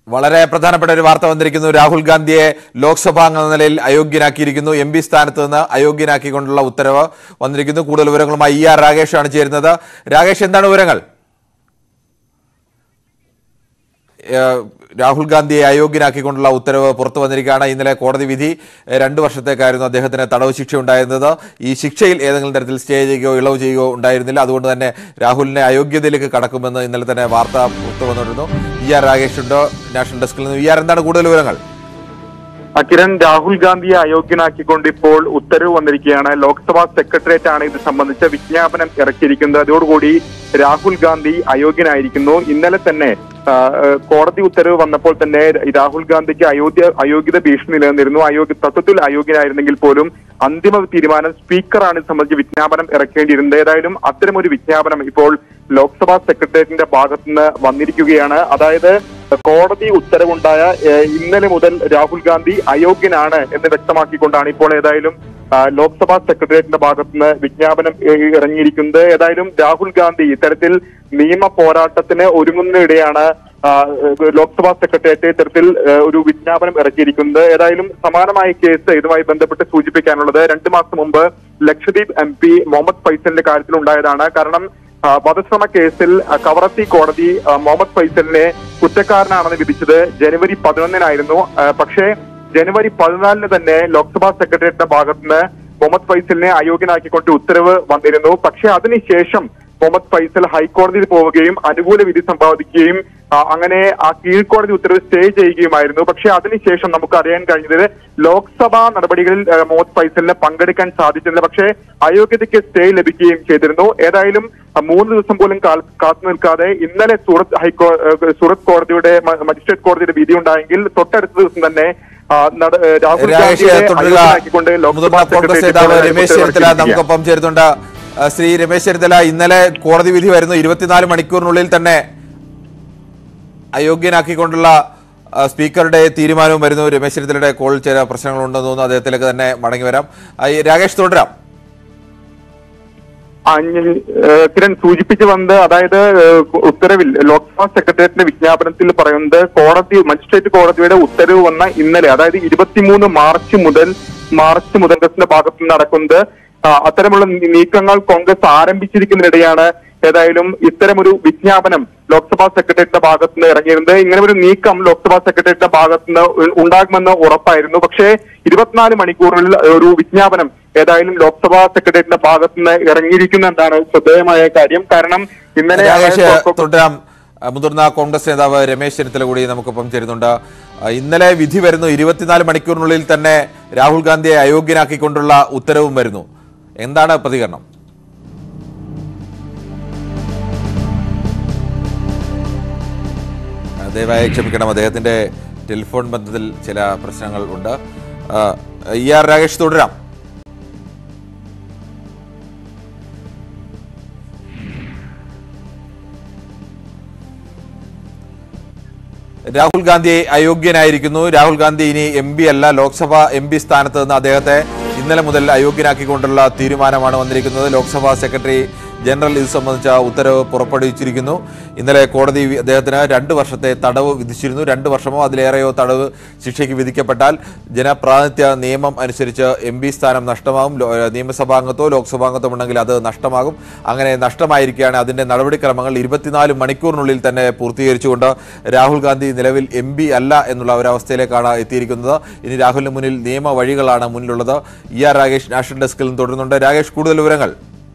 വളരെ പ്രധാനപ്പെട്ട ഒരു വാർത്ത വന്നിരിക്കുന്നു രാഹുൽ ഗാന്ധിയെ ലോക്സഭാ അംഗ എന്ന നിലയിൽ അയോഗ്യനാക്കിയിരിക്കുന്നു എം പി സ്ഥാനത്ത് നിന്ന് അയോഗ്യനാക്കിക്കൊണ്ടുള്ള ഉത്തരവ് വന്നിരിക്കുന്നു കൂടുതൽ വിവരങ്ങളുമായി ഇ ആർ രാകേഷാണ് ചേരുന്നത് രാകേഷ് എന്താണ് വിവരങ്ങൾ ഏഹ് രാഹുൽ ഗാന്ധിയെ അയോഗ്യനാക്കിക്കൊണ്ടുള്ള ഉത്തരവ് പുറത്തു വന്നിരിക്കുകയാണ് ഇന്നലെ കോടതി വിധി ഏഹ് രണ്ട് വർഷത്തേക്കായിരുന്നു അദ്ദേഹത്തിന് തടവ് ശിക്ഷ ഉണ്ടായിരുന്നത് ഈ ശിക്ഷയിൽ ഏതെങ്കിലും തരത്തിൽ സ്റ്റേ ചെയ്യുകയോ ഇളവ് ചെയ്യുകയോ ഉണ്ടായിരുന്നില്ല അതുകൊണ്ട് തന്നെ രാഹുലിനെ അയോഗ്യതയിലേക്ക് കടക്കുമെന്ന് ഇന്നലെ തന്നെ വാർത്ത പുറത്തു വന്നിരുന്നു ഇ ആർ രാകേഷ് ഉണ്ട് നാഷണൽ ഡെസ്കിൽ നിന്ന് ഇ ആർ എന്താണ് കൂടുതൽ വിവരങ്ങൾ ആ, കിരൺ രാഹുൽ ഗാന്ധിയെ അയോഗ്യനാക്കിക്കൊണ്ട് ഇപ്പോൾ ഉത്തരവ് വന്നിരിക്കുകയാണ് ലോക്സഭാ സെക്രട്ടേറിയറ്റ് ആണ് ഇത് സംബന്ധിച്ച വിജ്ഞാപനം ഇറക്കിയിരിക്കുന്നത് അതോടുകൂടി രാഹുൽ ഗാന്ധി അയോഗ്യനായിരിക്കുന്നു ഇന്നലെ തന്നെ ആ, ആ, കോടതി ഉത്തരവ് വന്നപ്പോൾ തന്നെ രാഹുൽ ഗാന്ധിക്ക് അയോഗ്യ അയോഗ്യത ഭീഷണി നിലനിന്നിരുന്നു അയോഗ്യ തത്വത്തിൽ അയോഗ്യനായിരുന്നെങ്കിൽ പോലും അന്തിമ തീരുമാനം സ്പീക്കറാണ് ഇത് സംബന്ധിച്ച് വിജ്ഞാപനം ഇറക്കേണ്ടിയിരുന്നത് ഏതായാലും അത്തരമൊരു വിജ്ഞാപനം ഇപ്പോൾ ലോക്സഭാ സെക്രട്ടേറിയറ്റിന്റെ ഭാഗത്തുനിന്ന് വന്നിരിക്കുകയാണ് അതായത് കോടതി ഉത്തരവുണ്ടായ ഏഹ്, ഇന്നലെ മുതൽ രാഹുൽ ഗാന്ധി അയോഗ്യനാണ് എന്ന് വ്യക്തമാക്കിക്കൊണ്ടാണ് ഇപ്പോൾ ഏതായാലും ആ, ലോക്സഭാ സെക്രട്ടേറിയറ്റിന്റെ ഭാഗത്തുനിന്ന് വിജ്ഞാപനം ഏഹ്, ഇറങ്ങിയിരിക്കുന്നത് ഏതായാലും രാഹുൽ ഗാന്ധി ഇത്തരത്തിൽ നിയമ പോരാട്ടത്തിന് ഒരുങ്ങുന്നതിനിടെയാണ് ആ, ഏഹ്, ലോക്സഭാ സെക്രട്ടേറിയറ്റ് ഇത്തരത്തിൽ ഏഹ്, ഒരു വിജ്ഞാപനം ഇറക്കിയിരിക്കുന്നത് ഏതായാലും സമാനമായ കേസ് ഇതുമായി ബന്ധപ്പെട്ട് സൂചിപ്പിക്കാനുള്ളത് രണ്ടു മാസം മുമ്പ് ലക്ഷദ്വീപ് എം പി മുഹമ്മദ് ഫൈസലിന്റെ കാര്യത്തിൽ ഉണ്ടായതാണ് കാരണം ആ, വധശ്രമ കേസിൽ ആ, കവറത്തി കോടതി ആ, മുഹമ്മദ് ഫൈസലിനെ കുറ്റക്കാരനാണെന്ന് വിധിച്ചത് ജനുവരി പതിനൊന്നിനായിരുന്നു ആ, പക്ഷേ ജനുവരി പതിനാലിന് തന്നെ ലോക്സഭാ സെക്രട്ടേറിയറ്റിന്റെ ഭാഗത്തുനിന്ന് മുഹമ്മദ് ഫൈസലിനെ അയോഗ്യനാക്കിക്കൊണ്ട് ഉത്തരവ് വന്നിരുന്നു പക്ഷേ അതിനുശേഷം മുഹമ്മദ് ഫൈസൽ ഹൈക്കോടതിയിൽ പോവുകയും അനുകൂല വിധി സമ്പാദിക്കുകയും ആ, അങ്ങനെ ആ കീഴ്ക്കോടതി ഉത്തരവ് സ്റ്റേ ചെയ്യുകയുമായിരുന്നു പക്ഷേ അതിനുശേഷം നമുക്ക് അറിയാൻ കഴിഞ്ഞത് ലോക്സഭാ നടപടികളിൽ ആ, മുഹമ്മദ് ഫൈസലിന് പങ്കെടുക്കാൻ സാധിച്ചിരുന്നില്ല പക്ഷേ അയോഗ്യതയ്ക്ക് സ്റ്റേ ലഭിക്കുകയും ചെയ്തിരുന്നു ഏതായാലും ആ, മൂന്ന് ദിവസം പോലും കാൽ- കാത്തു നിൽക്കാതെ ഇന്നലെ സൂറത്ത് ഹൈക്കോ ആ, സൂറത്ത് കോടതിയുടെ മ- മജിസ്ട്രേറ്റ് കോടതിയുടെ വിധി ഉണ്ടായെങ്കിൽ തൊട്ടടുത്ത ദിവസം തന്നെ ആ, നട- ഏ, രാഹുൽ രാകേഷ് ഗാന്ധിയെ തുടരുക അയോഗ്യനാക്കിക്കൊണ്ട് ലോക്സഭാ മുതിർന്ന കോൺഗ്രസ് സെക്രട്ടേറിയറ്റ് നേതാവ് ഇപ്പോൾ രമേശ് ഉത്തരവ് ചെന്നിത്തല ഇറക്കിയിരിക്കുകയാണ്. നമുക്കൊപ്പം ചേരുന്നുണ്ട് ആ, ശ്രീ രമേശ് ചെന്നിത്തല ഇന്നലെ കോടതി വിധി വരുന്നു ഇരുപത്തിനാല് മണിക്കൂറിനുള്ളിൽ തന്നെ അയോഗ്യനാക്കിക്കൊണ്ടുള്ള ആ, സ്പീക്കറുടെ തീരുമാനവും വരുന്നു രമേശ് ചെന്നിത്തലയുടെ കോളിൽ ചില പ്രശ്നങ്ങളുണ്ടെന്ന് തോന്നുന്നു അദ്ദേഹത്തിലേക്ക് തന്നെ മടങ്ങി വരാം ആ, ഈ രാകേഷ് തുടരാം ആ, ഞ- ഏഹ് കിരൺ സൂചിപ്പിച്ചു വന്നത് അതായത് ഏഹ് ഉത്തരവിൽ ലോക്സഭാ സെക്രട്ടേറിയറ്റിന്റെ വിജ്ഞാപനത്തിൽ പറയുന്നത് കോടതി മജിസ്ട്രേറ്റ് കോടതിയുടെ ഉത്തരവ് വന്ന ഇന്നലെ അതായത് ഇരുപത്തിമൂന്ന് മാർച്ച് മുതൽ മാർച്ച് മുതൽ കോൺഗ്രസിന്റെ ഭാഗത്ത് നിന്ന് നടക്കുന്നത് ആ, അത്തരമുള്ള നീ- നീക്കങ്ങൾ കോൺഗ്രസ് ആരംഭിച്ചിരിക്കുന്നതിനിടെയാണ് ഏതായാലും ഇത്തരമൊരു വിജ്ഞാപനം ലോക്സഭാ സെക്രട്ടേറിയറ്റിന്റെ ഭാഗത്ത് നിന്ന് ഇറങ്ങിയിരുന്നത് ഇങ്ങനെ ഒരു നീക്കം ലോക്സഭാ സെക്രട്ടേറിയറ്റിന്റെ ഭാഗത്ത് നിന്ന് ഉ- ഉണ്ടാകുമെന്ന് ഉറപ്പായിരുന്നു പക്ഷേ ഇരുപത്തിനാല് മണിക്കൂറിൽ ഒരു വിജ്ഞാപനം ഏതായാലും ലോക്സഭാ സെക്രട്ടേറിയറ്റിന്റെ ഭാഗത്ത് നിന്ന് ഇറങ്ങിയിരിക്കുന്ന എന്താണ് ശ്രദ്ധേയമായ കാര്യം കാരണം ഇന്നലെ രാകേഷ് തുടരാം ആ, മുതിർന്ന കോൺഗ്രസ് നേതാവ് രമേശ് ചെന്നിത്തല കൂടി നമുക്കൊപ്പം ചേരുന്നുണ്ട് ആ, ഇന്നലെ വിധി വരുന്നു ഇരുപത്തിനാല് മണിക്കൂറിനുള്ളിൽ തന്നെ രാഹുൽ ഗാന്ധിയെ അയോഗ്യനാക്കിക്കൊണ്ടുള്ള ഉത്തരവും വരുന്നു എന്താണ് പ്രതികരണം ആ, ദയവായി ക്ഷമിക്കണം അദ്ദേഹത്തിന്റെ ടെലിഫോൺ ബന്ധത്തിൽ ചില പ്രശ്നങ്ങൾ ഉണ്ട് ആ, ഇ ആർ രാകേഷ് തുടരാം രാഹുൽ ഗാന്ധി അയോഗ്യനായിരിക്കുന്നു രാഹുൽ ഗാന്ധി ഇനി എം പി അല്ല ലോക്സഭ എം പി സ്ഥാനത്ത് നിന്ന് അദ്ദേഹത്തെ ഇന്നലെ മുതൽ അയോഗ്യനാക്കിക്കൊണ്ടുള്ള തീരുമാനമാണ് വന്നിരിക്കുന്നത് ലോക്സഭാ സെക്രട്ടറി ജനറൽ ഇത് സംബന്ധിച്ച ഉത്തരവ് പുറപ്പെടുവിച്ചിരിക്കുന്നു ഇന്നലെ കോടതി വി- അദ്ദേഹത്തിന് രണ്ട് വർഷത്തെ തടവ് വിധിച്ചിരുന്നു രണ്ട് വർഷമോ അതിലേറെയോ തടവ് ശിക്ഷയ്ക്ക് വിധിക്കപ്പെട്ടാൽ ജനപ്രാതിനിധ്യ നിയമം അനുസരിച്ച് എം പി സ്ഥാനം നഷ്ടമാകും ലോ- ഏഹ് നിയമസഭാംഗത്തോ ലോക്സഭാംഗത്തോ ഉണ്ടെങ്കിൽ അത് നഷ്ടമാകും അങ്ങനെ നഷ്ടമായിരിക്കുകയാണ് അതിന്റെ നടപടിക്രമങ്ങൾ ഇരുപത്തിനാല് മണിക്കൂറിനുള്ളിൽ തന്നെ പൂർത്തീകരിച്ചുകൊണ്ട് രാഹുൽ ഗാന്ധി നിലവിൽ എം പി അല്ല എന്നുള്ള ഒരവസ്ഥയിലേക്കാണ് എത്തിയിരിക്കുന്നത് ഇനി രാഹുലിന് മുന്നിൽ നിയമ വഴികളാണ് മുന്നിലുള്ളത് ഇ ആർ രാകേഷ് നാഷണൽ ഡെസ്കിൽ നിന്ന് തുടരുന്നുണ്ട് രാകേഷ് കൂടുതൽ വിവരങ്ങൾ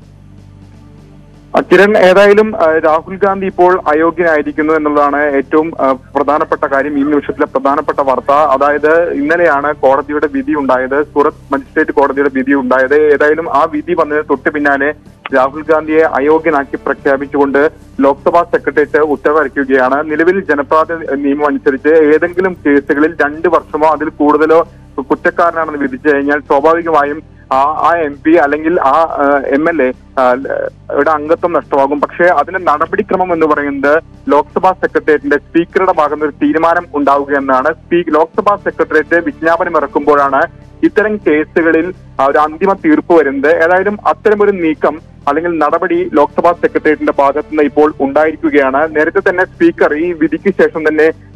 ആ, കിരൺ ഏതായാലും ആ, രാഹുൽ ഗാന്ധി ഇപ്പോൾ അയോഗ്യനായിരിക്കുന്നു എന്നുള്ളതാണ് ഏറ്റവും ആ, പ്രധാനപ്പെട്ട കാര്യം ഈ നിമിഷത്തിലെ പ്രധാനപ്പെട്ട വാർത്ത അതായത് ഇന്നലെയാണ് കോടതിയുടെ വിധി ഉണ്ടായത് സൂറത്ത് മജിസ്ട്രേറ്റ് കോടതിയുടെ വിധി ഉണ്ടായത് ഏതായാലും ആ വിധി വന്നതിന് തൊട്ട് പിന്നാലെ രാഹുൽ ഗാന്ധിയെ അയോഗ്യനാക്കി പ്രഖ്യാപിച്ചുകൊണ്ട് ലോക്സഭാ സെക്രട്ടേറിയറ്റ് ഉത്തരവിറക്കുകയാണ് നിലവിൽ ജനപ്രാതിനിധ്യ നിയമം അനുസരിച്ച് ഏതെങ്കിലും കേസുകളിൽ രണ്ട് വർഷമോ അതിൽ കൂടുതലോ കുറ്റക്കാരനാണെന്ന് വിധിച്ചു കഴിഞ്ഞാൽ സ്വാഭാവികമായും ആ ആ എം പി അല്ലെങ്കിൽ ആ എം എൽ എ യുടെ അംഗത്വം നഷ്ടമാകും പക്ഷേ അതിന്റെ നടപടിക്രമം എന്ന് പറയുന്നത് ലോക്സഭാ സെക്രട്ടേറിയറ്റിന്റെ സ്പീക്കറുടെ ഭാഗത്ത് നിന്ന് ഒരു തീരുമാനം ഉണ്ടാവുക എന്നാണ് സ്പീ- ലോക്സഭാ സെക്രട്ടേറിയറ്റ് വിജ്ഞാപനം ഇറക്കുമ്പോഴാണ് ഇത്തരം കേസുകളിൽ ആ, ഒരു അന്തിമ തീർപ്പ് വരുന്നത് ഏതായാലും അത്തരമൊരു നീക്കം അല്ലെങ്കിൽ നടപടി ലോക്സഭാ സെക്രട്ടേറിയറ്റിന്റെ ഭാഗത്ത് നിന്ന് ഇപ്പോൾ ഉണ്ടായിരിക്കുകയാണ് നേരത്തെ തന്നെ സ്പീക്കർ ഈ വിധിക്ക് ശേഷം തന്നെ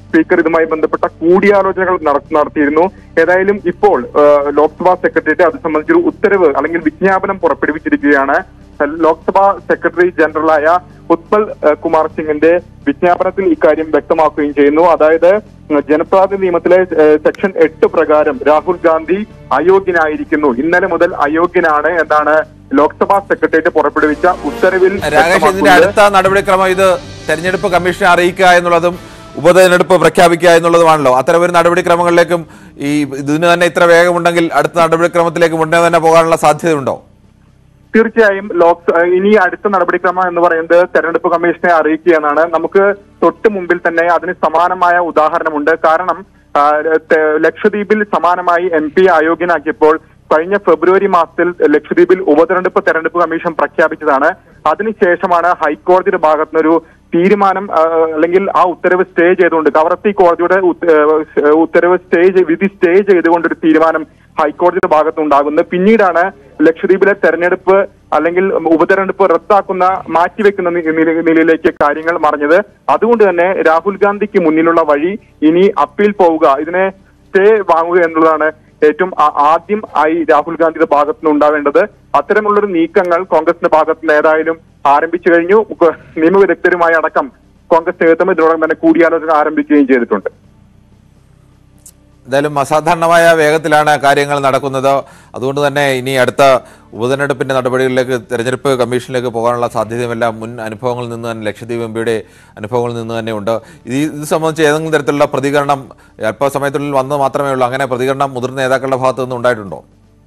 സ്പീക്കർ ഇതുമായി ബന്ധപ്പെട്ട കൂടിയാലോചനകൾ നട- നടത്തിയിരുന്നു ഏതായാലും ഇപ്പോൾ ആ, ലോക്സഭാ സെക്രട്ടേറിയറ്റ് അത് സംബന്ധിച്ചൊരു ഉത്തരവ് അല്ലെങ്കിൽ വിജ്ഞാപനം പുറപ്പെടുവിച്ചിരിക്കുകയാണ് ലോക്സഭാ സെക്രട്ടറി ജനറലായ ഉത്പൽ ആ, കുമാർ സിംഗിന്റെ വിജ്ഞാപനത്തിൽ ഇക്കാര്യം വ്യക്തമാക്കുകയും ചെയ്യുന്നു അതായത് ഉം, ജനപ്രാതിനിധി നിയമത്തിലെ ആ, സെക്ഷൻ എട്ട് പ്രകാരം രാഹുൽ ഗാന്ധി അയോഗ്യനായിരിക്കുന്നു ഇന്നലെ മുതൽ അയോഗ്യനാണ് എന്നാണ് ലോക്സഭാ സെക്രട്ടേറിയറ്റ് പുറപ്പെടുവിച്ച ഉത്തരവിൽ രാകേഷ് ഇതിന്റെ വ്യക്തമാക്കുന്നത്. അടുത്ത നടപടിക്രമം ഇത് തെരഞ്ഞെടുപ്പ് കമ്മീഷനെ അറിയിക്കുക എന്നുള്ളതും ഉപതെരഞ്ഞെടുപ്പ് പ്രഖ്യാപിക്കുക എന്നുള്ളതുമാണല്ലോ അത്തരം ഒരു നടപടിക്രമങ്ങളിലേക്കും ഈ ഇതിന് തന്നെ ഇത്ര വേഗമുണ്ടെങ്കിൽ അടുത്ത നടപടിക്രമത്തിലേക്ക് മുന്നേ തന്നെ പോകാനുള്ള സാധ്യതയുണ്ടോ തീർച്ചയായും ലോക് ഇനി അടുത്ത നടപടിക്രമം എന്ന് പറയുന്നത് തെരഞ്ഞെടുപ്പ് കമ്മീഷനെ അറിയിക്കുക എന്നാണ് നമുക്ക് തൊട്ട് മുമ്പിൽ തന്നെ അതിന് സമാനമായ ഉദാഹരണമുണ്ട് കാരണം ആ, തെ- ലക്ഷദ്വീപിൽ സമാനമായി എം പി അയോഗ്യനാക്കിയപ്പോൾ കഴിഞ്ഞ ഫെബ്രുവരി മാസത്തിൽ ലക്ഷദ്വീപിൽ ഉപതെരഞ്ഞെടുപ്പ് തെരഞ്ഞെടുപ്പ് കമ്മീഷൻ പ്രഖ്യാപിച്ചതാണ് അതിനുശേഷമാണ് ഹൈക്കോടതിയുടെ ഭാഗത്തുനിന്നൊരു തീരുമാനം ആ, അല്ലെങ്കിൽ ആ ഉത്തരവ് സ്റ്റേ ചെയ്തുകൊണ്ട് കവർത്തി കോടതിയുടെ ഉത്ത- ഏഹ് ഉത്തരവ് സ്റ്റേ ചെയ്ത് വിധി സ്റ്റേ ചെയ്തുകൊണ്ട് ഒരു തീരുമാനം ഹൈക്കോടതിയുടെ ഭാഗത്തുനിന്നുണ്ടാകുന്നത് പിന്നീടാണ് ലക്ഷദ്വീപിലെ തെരഞ്ഞെടുപ്പ് അല്ലെങ്കിൽ ഉപതെരഞ്ഞെടുപ്പ് റദ്ദാക്കുന്ന മാറ്റിവെക്കുന്ന നി- നില- നിലയിലേക്ക് കാര്യങ്ങൾ മറിഞ്ഞത് അതുകൊണ്ട് തന്നെ രാഹുൽ ഗാന്ധിക്ക് മുന്നിലുള്ള വഴി ഇനി അപ്പീൽ പോവുക ഇതിനെ സ്റ്റേ വാങ്ങുക എന്നുള്ളതാണ് ഏറ്റവും ആ- ആദ്യം ആയി രാഹുൽ ഗാന്ധിയുടെ ഭാഗത്തുനിന്ന് ഉണ്ടാവേണ്ടത് അത്തരമുള്ളൊരു നീക്കങ്ങൾ കോൺഗ്രസിന്റെ ഭാഗത്ത് നിന്ന് ഏതായാലും ആരംഭിച്ചു കഴിഞ്ഞു ഉക- നിയമവിദഗ്ധരുമായി അടക്കം കോൺഗ്രസ് നേതൃത്വം ഇതിനോടകം തന്നെ കൂടിയാലോചന ആരംഭിക്കുകയും ചെയ്തിട്ടുണ്ട് എന്തായാലും അസാധാരണമായ വേഗത്തിലാണ് കാര്യങ്ങൾ നടക്കുന്നത് അതുകൊണ്ട് തന്നെ ഇനി അടുത്ത ഉപതെരഞ്ഞെടുപ്പിന്റെ നടപടികളിലേക്ക് തെരഞ്ഞെടുപ്പ് കമ്മീഷനിലേക്ക് പോകാനുള്ള സാധ്യതയുമെല്ലാം മുൻ അനുഭവങ്ങളിൽ നിന്ന് തന്നെ ലക്ഷദ്വീപ് എം പിയുടെ അനുഭവങ്ങളിൽ നിന്ന് തന്നെ ഉണ്ട് ഇത് ഇത് സംബന്ധിച്ച് ഏതെങ്കിലും തരത്തിലുള്ള പ്രതികരണം അല്പസമയത്തിനുള്ളിൽ വന്നത് മാത്രമേ ഉള്ളൂ അങ്ങനെ പ്രതികരണം മുതിർന്ന നേതാക്കളുടെ ഭാഗത്തു നിന്ന് ഉണ്ടായിട്ടുണ്ടോ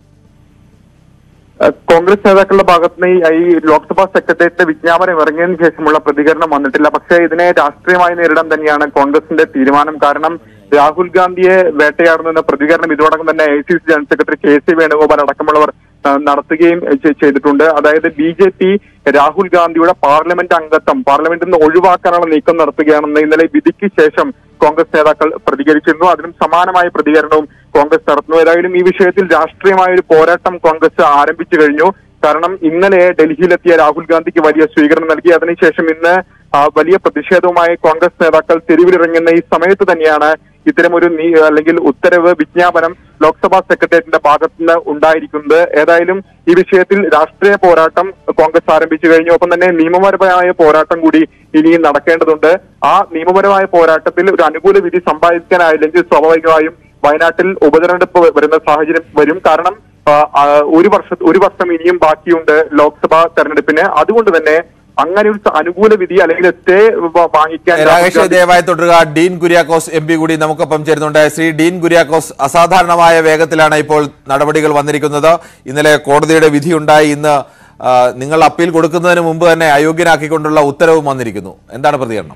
ഏഹ് കോൺഗ്രസ് നേതാക്കളുടെ ഭാഗത്തുനിന്ന് ഈ- ഈ ലോക്സഭാ സെക്രട്ടേറിയറ്റിന്റെ വിജ്ഞാപനം ഇറങ്ങിയതിനു ശേഷമുള്ള പ്രതികരണം വന്നിട്ടില്ല പക്ഷേ ഇതിനെ രാഷ്ട്രീയമായി നേരിടാൻ തന്നെയാണ് കോൺഗ്രസിന്റെ തീരുമാനം കാരണം രാഹുൽ ഗാന്ധിയെ വേട്ടയാടുന്ന പ്രതികരണം ഇതോടൊപ്പം തന്നെ A C C general secretary K C Venugopal അടക്കമുള്ളവർ ഏഹ് നടത്തുകയും ചെ- ചെയ്തിട്ടുണ്ട് അതായത് ബി ജെ പി രാഹുൽ ഗാന്ധിയുടെ പാർലമെന്റ് അംഗത്വം പാർലമെന്റിൽ നിന്ന് ഒഴിവാക്കാനുള്ള നീക്കം നടത്തുകയാണെന്ന് ഇന്നലെ വിധിക്ക് ശേഷം കോൺഗ്രസ് നേതാക്കൾ പ്രതികരിച്ചിരുന്നു അതിനും സമാനമായ പ്രതികരണവും കോൺഗ്രസ് നടത്തുന്നു ഏതായാലും ഈ വിഷയത്തിൽ രാഷ്ട്രീയമായ ഒരു പോരാട്ടം കോൺഗ്രസ് ആരംഭിച്ചു കഴിഞ്ഞു കാരണം ഇന്നലെ ഡൽഹിയിലെത്തിയ രാഹുൽ ഗാന്ധിക്ക് വലിയ സ്വീകരണം നൽകി അതിനുശേഷം ഇന്ന് ആ, വലിയ പ്രതിഷേധവുമായി കോൺഗ്രസ് നേതാക്കൾ തെരുവിലിറങ്ങുന്ന ഈ സമയത്ത് തന്നെയാണ് ഇത്തരമൊരു നീ അല്ലെങ്കിൽ ഉത്തരവ് വിജ്ഞാപനം ലോക്സഭാ സെക്രട്ടേറിയറ്റിന്റെ ഭാഗത്തുനിന്ന് ഉണ്ടായിരിക്കുന്നത് ഏതായാലും ഈ വിഷയത്തിൽ രാഷ്ട്രീയ പോരാട്ടം കോൺഗ്രസ് ആരംഭിച്ചു കഴിഞ്ഞു ഒപ്പം തന്നെ നിയമപരമായ പോരാട്ടം കൂടി ഇനിയും നടക്കേണ്ടതുണ്ട് ആ നിയമപരമായ പോരാട്ടത്തിൽ ഒരു അനുകൂല വിധി സമ്പാദിക്കാനായില്ലെങ്കിൽ സ്വാഭാവികമായും വയനാട്ടിൽ ഉപതെരഞ്ഞെടുപ്പ് വരുന്ന സാഹചര്യം വരും കാരണം ആ, ആ, ഒരു വർഷ ഒരു വർഷം ഇനിയും ബാക്കിയുണ്ട് ലോക്സഭാ തെരഞ്ഞെടുപ്പിന് അതുകൊണ്ട് തന്നെ അങ്ങനെ ഒരു സ- അനുകൂല വിധി അല്ലെങ്കിൽ സ്റ്റേ വ- വാങ്ങിക്കാൻ രാഹുൽ രാകേഷ് ഗാന്ധി- ദയവായി തുടരുക ഡീൻ കുര്യാക്കോസ് എം പി കൂടി നമുക്കൊപ്പം ചേരുന്നുണ്ട് ശ്രീ ഡീൻ കുര്യാക്കോസ് അസാധാരണമായ വേഗത്തിലാണ് ഇപ്പോൾ നടപടികൾ വന്നിരിക്കുന്നത് ഇന്നലെ കോടതിയുടെ വിധിയുണ്ടായി ഇന്ന് ആ, നിങ്ങൾ അപ്പീൽ കൊടുക്കുന്നതിന് മുമ്പ് തന്നെ അയോഗ്യനാക്കിക്കൊണ്ടുള്ള ഉത്തരവും വന്നിരിക്കുന്നു എന്താണ് പ്രതികരണം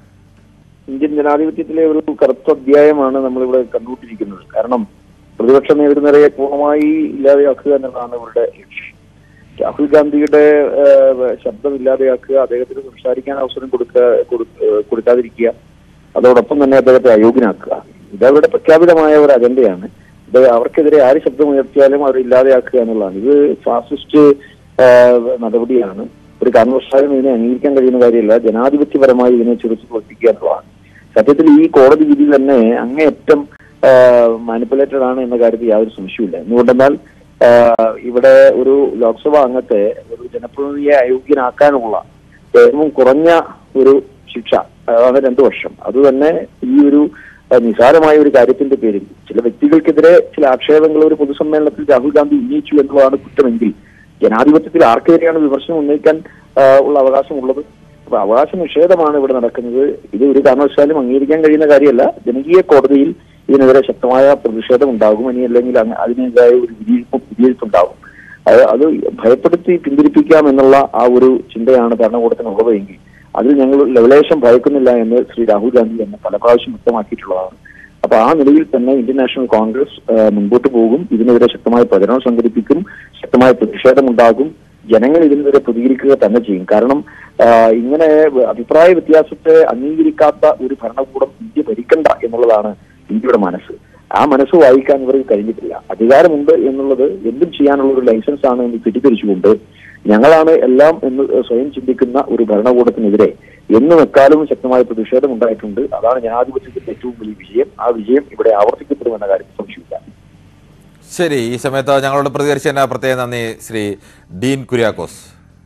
ഇന്ത്യൻ ജനാധിപത്യത്തിലെ ഒരു കറുത്ത അധ്യായമാണ് നമ്മളിവിടെ കണ്ടുകൊണ്ടിരിക്കുന്നത് കാരണം പ്രതിപക്ഷ നേതൃനിരയെ പൂർണ്ണമായി ഇല്ലാതെയാക്കുക എന്നതാണ് ഇവരുടെ ലക്ഷ്യം രാഹുൽ ഗാന്ധിയുടെ ഏഹ്, ശബ്ദം ഇല്ലാതെയാക്കുക അദ്ദേഹത്തിന് സംസാരിക്കാൻ അവസരം കൊടുക്കുക കൊടു- ഏഹ്, കൊടുക്കാതിരിക്കുക അതോടൊപ്പം തന്നെ അദ്ദേഹത്തെ അയോഗ്യനാക്കുക ഇതവരുടെ പ്രഖ്യാപിതമായ ഒരു അജണ്ടയാണ് ഇത് അവർക്കെതിരെ ആര് ശബ്ദമുയർത്തിയാലും അവർ ഇല്ലാതെയാക്കുക എന്നുള്ളതാണ് ഇത് ഫാസിസ്റ്റ് ഏഹ്, നടപടിയാണ് ഒരു കാരണവശാലും ഇതിനെ അംഗീകരിക്കാൻ കഴിയുന്ന കാര്യമല്ല ജനാധിപത്യപരമായി ഇതിനെ ചെറുത്ത് തോൽപ്പിക്കുക എന്നുള്ളതാണ് സത്യത്തിൽ ഈ കോടതി വിധി തന്നെ അങ്ങേയറ്റം മാനിപ്പുലേറ്റഡ് ആണ് എന്ന കാര്യത്തിൽ യാതൊരു സംശയമില്ല എന്തുകൊണ്ടെന്നാൽ ആഹ്, ഇവിടെ ഒരു ലോക്സഭാ അംഗത്തെ ഒരു ജനപ്രതിനിധിയെ അയോഗ്യനാക്കാനുള്ള ഏറ്റവും കുറഞ്ഞ ഒരു ശിക്ഷ അതാണ് രണ്ടു വർഷം അത് തന്നെ ഈ ഒരു ആഹ്, നിസാരമായ ഒരു കാര്യത്തിന്റെ പേരിൽ ചില വ്യക്തികൾക്കെതിരെ ചില ആക്ഷേപങ്ങൾ ഒരു പൊതുസമ്മേളനത്തിൽ രാഹുൽ ഗാന്ധി ഉന്നയിച്ചു എന്നുള്ളതാണ് കുറ്റമെങ്കിൽ ജനാധിപത്യത്തിൽ ആർക്കെതിരെയാണ് വിമർശനം ഉന്നയിക്കാൻ ആഹ്, ഉള്ള അവകാശമുള്ളത് അപ്പൊ അവകാശ നിഷേധമാണ് ഇവിടെ നടക്കുന്നത് ഇത് ഒരു കാരണവശാലും അംഗീകരിക്കാൻ കഴിയുന്ന കാര്യമല്ല ജനകീയ കോടതിയിൽ ഇതിനെതിരെ ശക്തമായ പ്രതിഷേധം ഉണ്ടാകും ഇനി അല്ലെങ്കിൽ അങ്ങ് അതിനെതിരായ ഒരു വിധിയെഴുപ്പ് വിധിയെഴുപ്പുണ്ടാകും അത് അത് ഭയപ്പെടുത്തി പിന്തിരിപ്പിക്കാം എന്നുള്ള ആ ഒരു ചിന്തയാണ് ഭരണകൂടത്തിനുള്ളത് എങ്കിൽ അതിൽ ഞങ്ങൾ ലവലേശം ഭയക്കുന്നില്ല എന്ന് ശ്രീ രാഹുൽ ഗാന്ധി തന്നെ പല പ്രാവശ്യം വ്യക്തമാക്കിയിട്ടുള്ളതാണ് അപ്പൊ ആ നിലയിൽ തന്നെ ഇന്ത്യൻ നാഷണൽ കോൺഗ്രസ് ആ, മുൻപോട്ട് പോകും ഇതിനെതിരെ ശക്തമായ പ്രചരണം സംഘടിപ്പിക്കും ശക്തമായ പ്രതിഷേധമുണ്ടാകും ജനങ്ങൾ ഇതിനെതിരെ പ്രതികരിക്കുക തന്നെ ചെയ്യും കാരണം ആ, ഇങ്ങനെ അഭിപ്രായ വ്യത്യാസത്തെ അംഗീകരിക്കാത്ത ഒരു ഭരണകൂടം ഇന്ത്യ ഭരിക്കണ്ട എന്നുള്ളതാണ് ഇന്ത്യയുടെ മനസ്സ് ആ മനസ്സ് വായിക്കാൻ ഇവർക്ക് കഴിഞ്ഞിട്ടില്ല അധികാരമുണ്ട് എന്നുള്ളത് എന്തും ചെയ്യാനുള്ള ഒരു ലൈസൻസ് ആണ് എന്ന് തെറ്റിദ്ധരിച്ചുകൊണ്ട് ഞങ്ങളാണ് എല്ലാം എന്ന് സ്വയം ചിന്തിക്കുന്ന ഒരു ഭരണകൂടത്തിനെതിരെ എന്നും എക്കാലവും ശക്തമായ പ്രതിഷേധം ഉണ്ടായിട്ടുണ്ട് അതാണ് ജനാധിപത്യത്തിന്റെ ഏറ്റവും വലിയ വിജയം ആ വിജയം ഇവിടെ ആവർത്തിക്കപ്പെടുമെന്ന കാര്യത്തിൽ സംശയമില്ല ശരി ഈ സമയത്ത് ഞങ്ങളോട് പ്രതികരിച്ചതിന് പ്രത്യേക നന്ദി ശ്രീ ഡീൻ കുര്യാക്കോസ്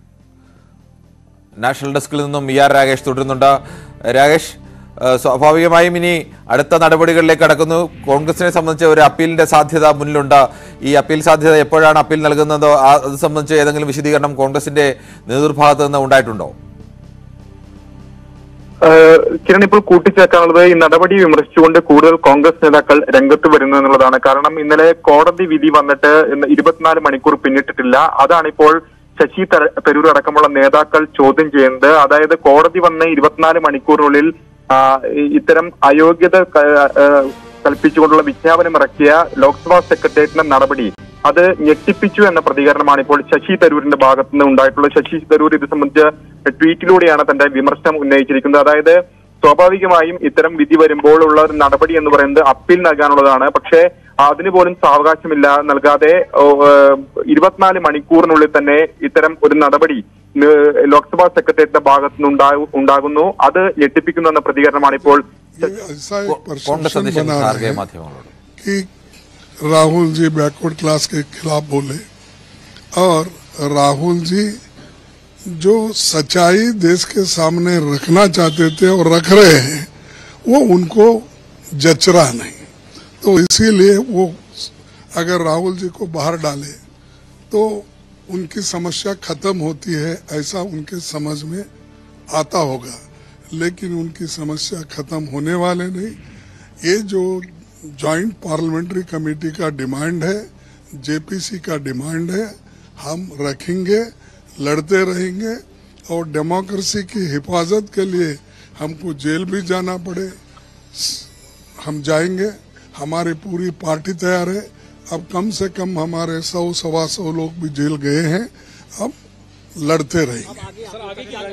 നാഷണൽ ഡെസ്കിൽ നിന്നും ഇ ആർ രാകേഷ് തുടരുന്നുണ്ട് രാകേഷ് ഏഹ് സ്വാഭാവികമായും ഇനി അടുത്ത നടപടികളിലേക്ക് കടക്കുന്നു കോൺഗ്രസിനെ സംബന്ധിച്ച് ഒരു അപ്പീലിന്റെ സാധ്യത മുന്നിലുണ്ട് ഈ അപ്പീൽ സാധ്യത എപ്പോഴാണ് അപ്പീൽ നൽകുന്നത് ആ- അത് സംബന്ധിച്ച് ഏതെങ്കിലും വിശദീകരണം കോൺഗ്രസിന്റെ നേതൃഭാഗത്ത് നിന്ന് ഉണ്ടായിട്ടുണ്ടോ ഏഹ് കിരൺ ഇപ്പോൾ കൂട്ടിച്ചേർക്കാനുള്ളത് ഈ നടപടി വിമർശിച്ചുകൊണ്ട് കൂടുതൽ കോൺഗ്രസ് നേതാക്കൾ രംഗത്ത് വരുന്നു എന്നുള്ളതാണ് കാരണം ഇന്നലെ കോടതി വിധി വന്നിട്ട് ഇന്ന് ഇരുപത്തിനാല് മണിക്കൂർ പിന്നിട്ടിട്ടില്ല അതാണിപ്പോൾ ശശി തര- തരൂർ അടക്കമുള്ള നേതാക്കൾ ചോദ്യം ചെയ്യുന്നത് അതായത് കോടതി വന്ന് ഇരുപത്തിനാല് മണിക്കൂറിനുള്ളിൽ ആ, ഈ- ഇത്തരം അയോഗ്യത ക- ഏഹ് കൽപ്പിച്ചുകൊണ്ടുള്ള വിജ്ഞാപനം ഇറക്കിയ ലോക്സഭാ സെക്രട്ടേറിയറ്റിന്റെ നടപടി അത് ഞെട്ടിപ്പിച്ചു എന്ന പ്രതികരണമാണ് ഇപ്പോൾ ശശി തരൂരിന്റെ ഭാഗത്തു നിന്ന് ഉണ്ടായിട്ടുള്ളത് ശശി തരൂർ ഇത് സംബന്ധിച്ച് ട്വീറ്റിലൂടെയാണ് തന്റെ വിമർശനം ഉന്നയിച്ചിരിക്കുന്നത് അതായത് സ്വാഭാവികമായും ഇത്തരം വിധി വരുമ്പോൾ ഉള്ള ഒരു നടപടി എന്ന് പറയുന്നത് അപ്പീൽ നൽകാനുള്ളതാണ് പക്ഷേ അതിന് പോലും സാവകാശമില്ല നൽകാതെ ഓ, ഏഹ്, ഇരുപത്തിനാല് മണിക്കൂറിനുള്ളിൽ തന്നെ ഇത്തരം ഒരു നടപടി ഏഹ്, ലോക്സഭാ സെക്രട്ടേറിയറ്റിന്റെ ഭാഗത്തു നിന്ന് ഉണ്ടാകു- ഉണ്ടാകുന്നു അത് ഞെട്ടിപ്പിക്കുന്നു എന്ന പ്രതികരണമാണ് ഇപ്പോൾ ये ऐसा एक കോൺഗ്രസ് परसेप्शन അധ്യക്ഷൻ बना ഖാർഗെ रहे हैं മാധ്യമങ്ങളോട് कि राहुल जी बैकवर्ड क्लास के खिलाफ बोले और राहुल जी जो सच्चाई देश के सामने रखना चाहते थे और रख रहे हैं वो उनको जचरा नहीं तो इसीलिए वो अगर राहुल जी को बाहर डाले तो उनकी समस्या खत्म होती है ऐसा उनके समझ में आता होगा लेकिन उनकी समस्या खत्म होने वाले नहीं ये जो जॉइंट पार्लियामेंट्री कमेटी का डिमांड है जेपीसी का डिमांड है हम रखेंगे लड़ते रहेंगे और डेमोक्रेसी की हिफाजत के लिए हमको जेल भी जाना पड़े हम जाएंगे हमारी पूरी पार्टी तैयार है अब कम से कम हमारे सौ सवा सौ लोग भी जेल गए हैं अब लड़ते रहेंगे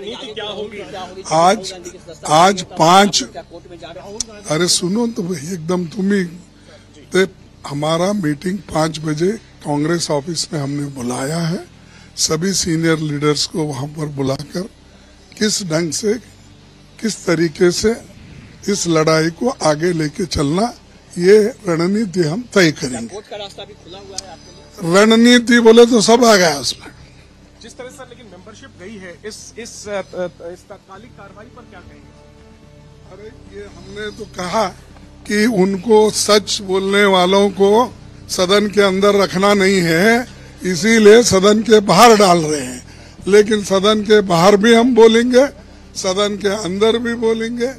आज आज पांच अरे सुनो तो भाई एकदम तुम ही ते हमारा मीटिंग पांच बजे कांग्रेस ऑफिस में हमने बुलाया है सभी सीनियर लीडर्स को वहां पर बुलाकर किस ढंग से किस तरीके से इस लड़ाई को आगे लेके चलना ये रणनीति हम तय करेंगे कोर्ट का रास्ता भी खुला हुआ है आपके लिए रणनीति बोले तो सब आ गया उसमें जिस तरह से लेकिन मेंबरशिप गई है इस इस अ, अ, इस तात्कालिक कार्रवाई पर क्या कहेंगे अरे ये हमने तो कहा कि उनको सच बोलने वालों को सदन के अंदर रखना नहीं है इसीलिए सदन के बाहर डाल रहे हैं लेकिन सदन के बाहर भी हम बोलेंगे सदन के अंदर भी बोलेंगे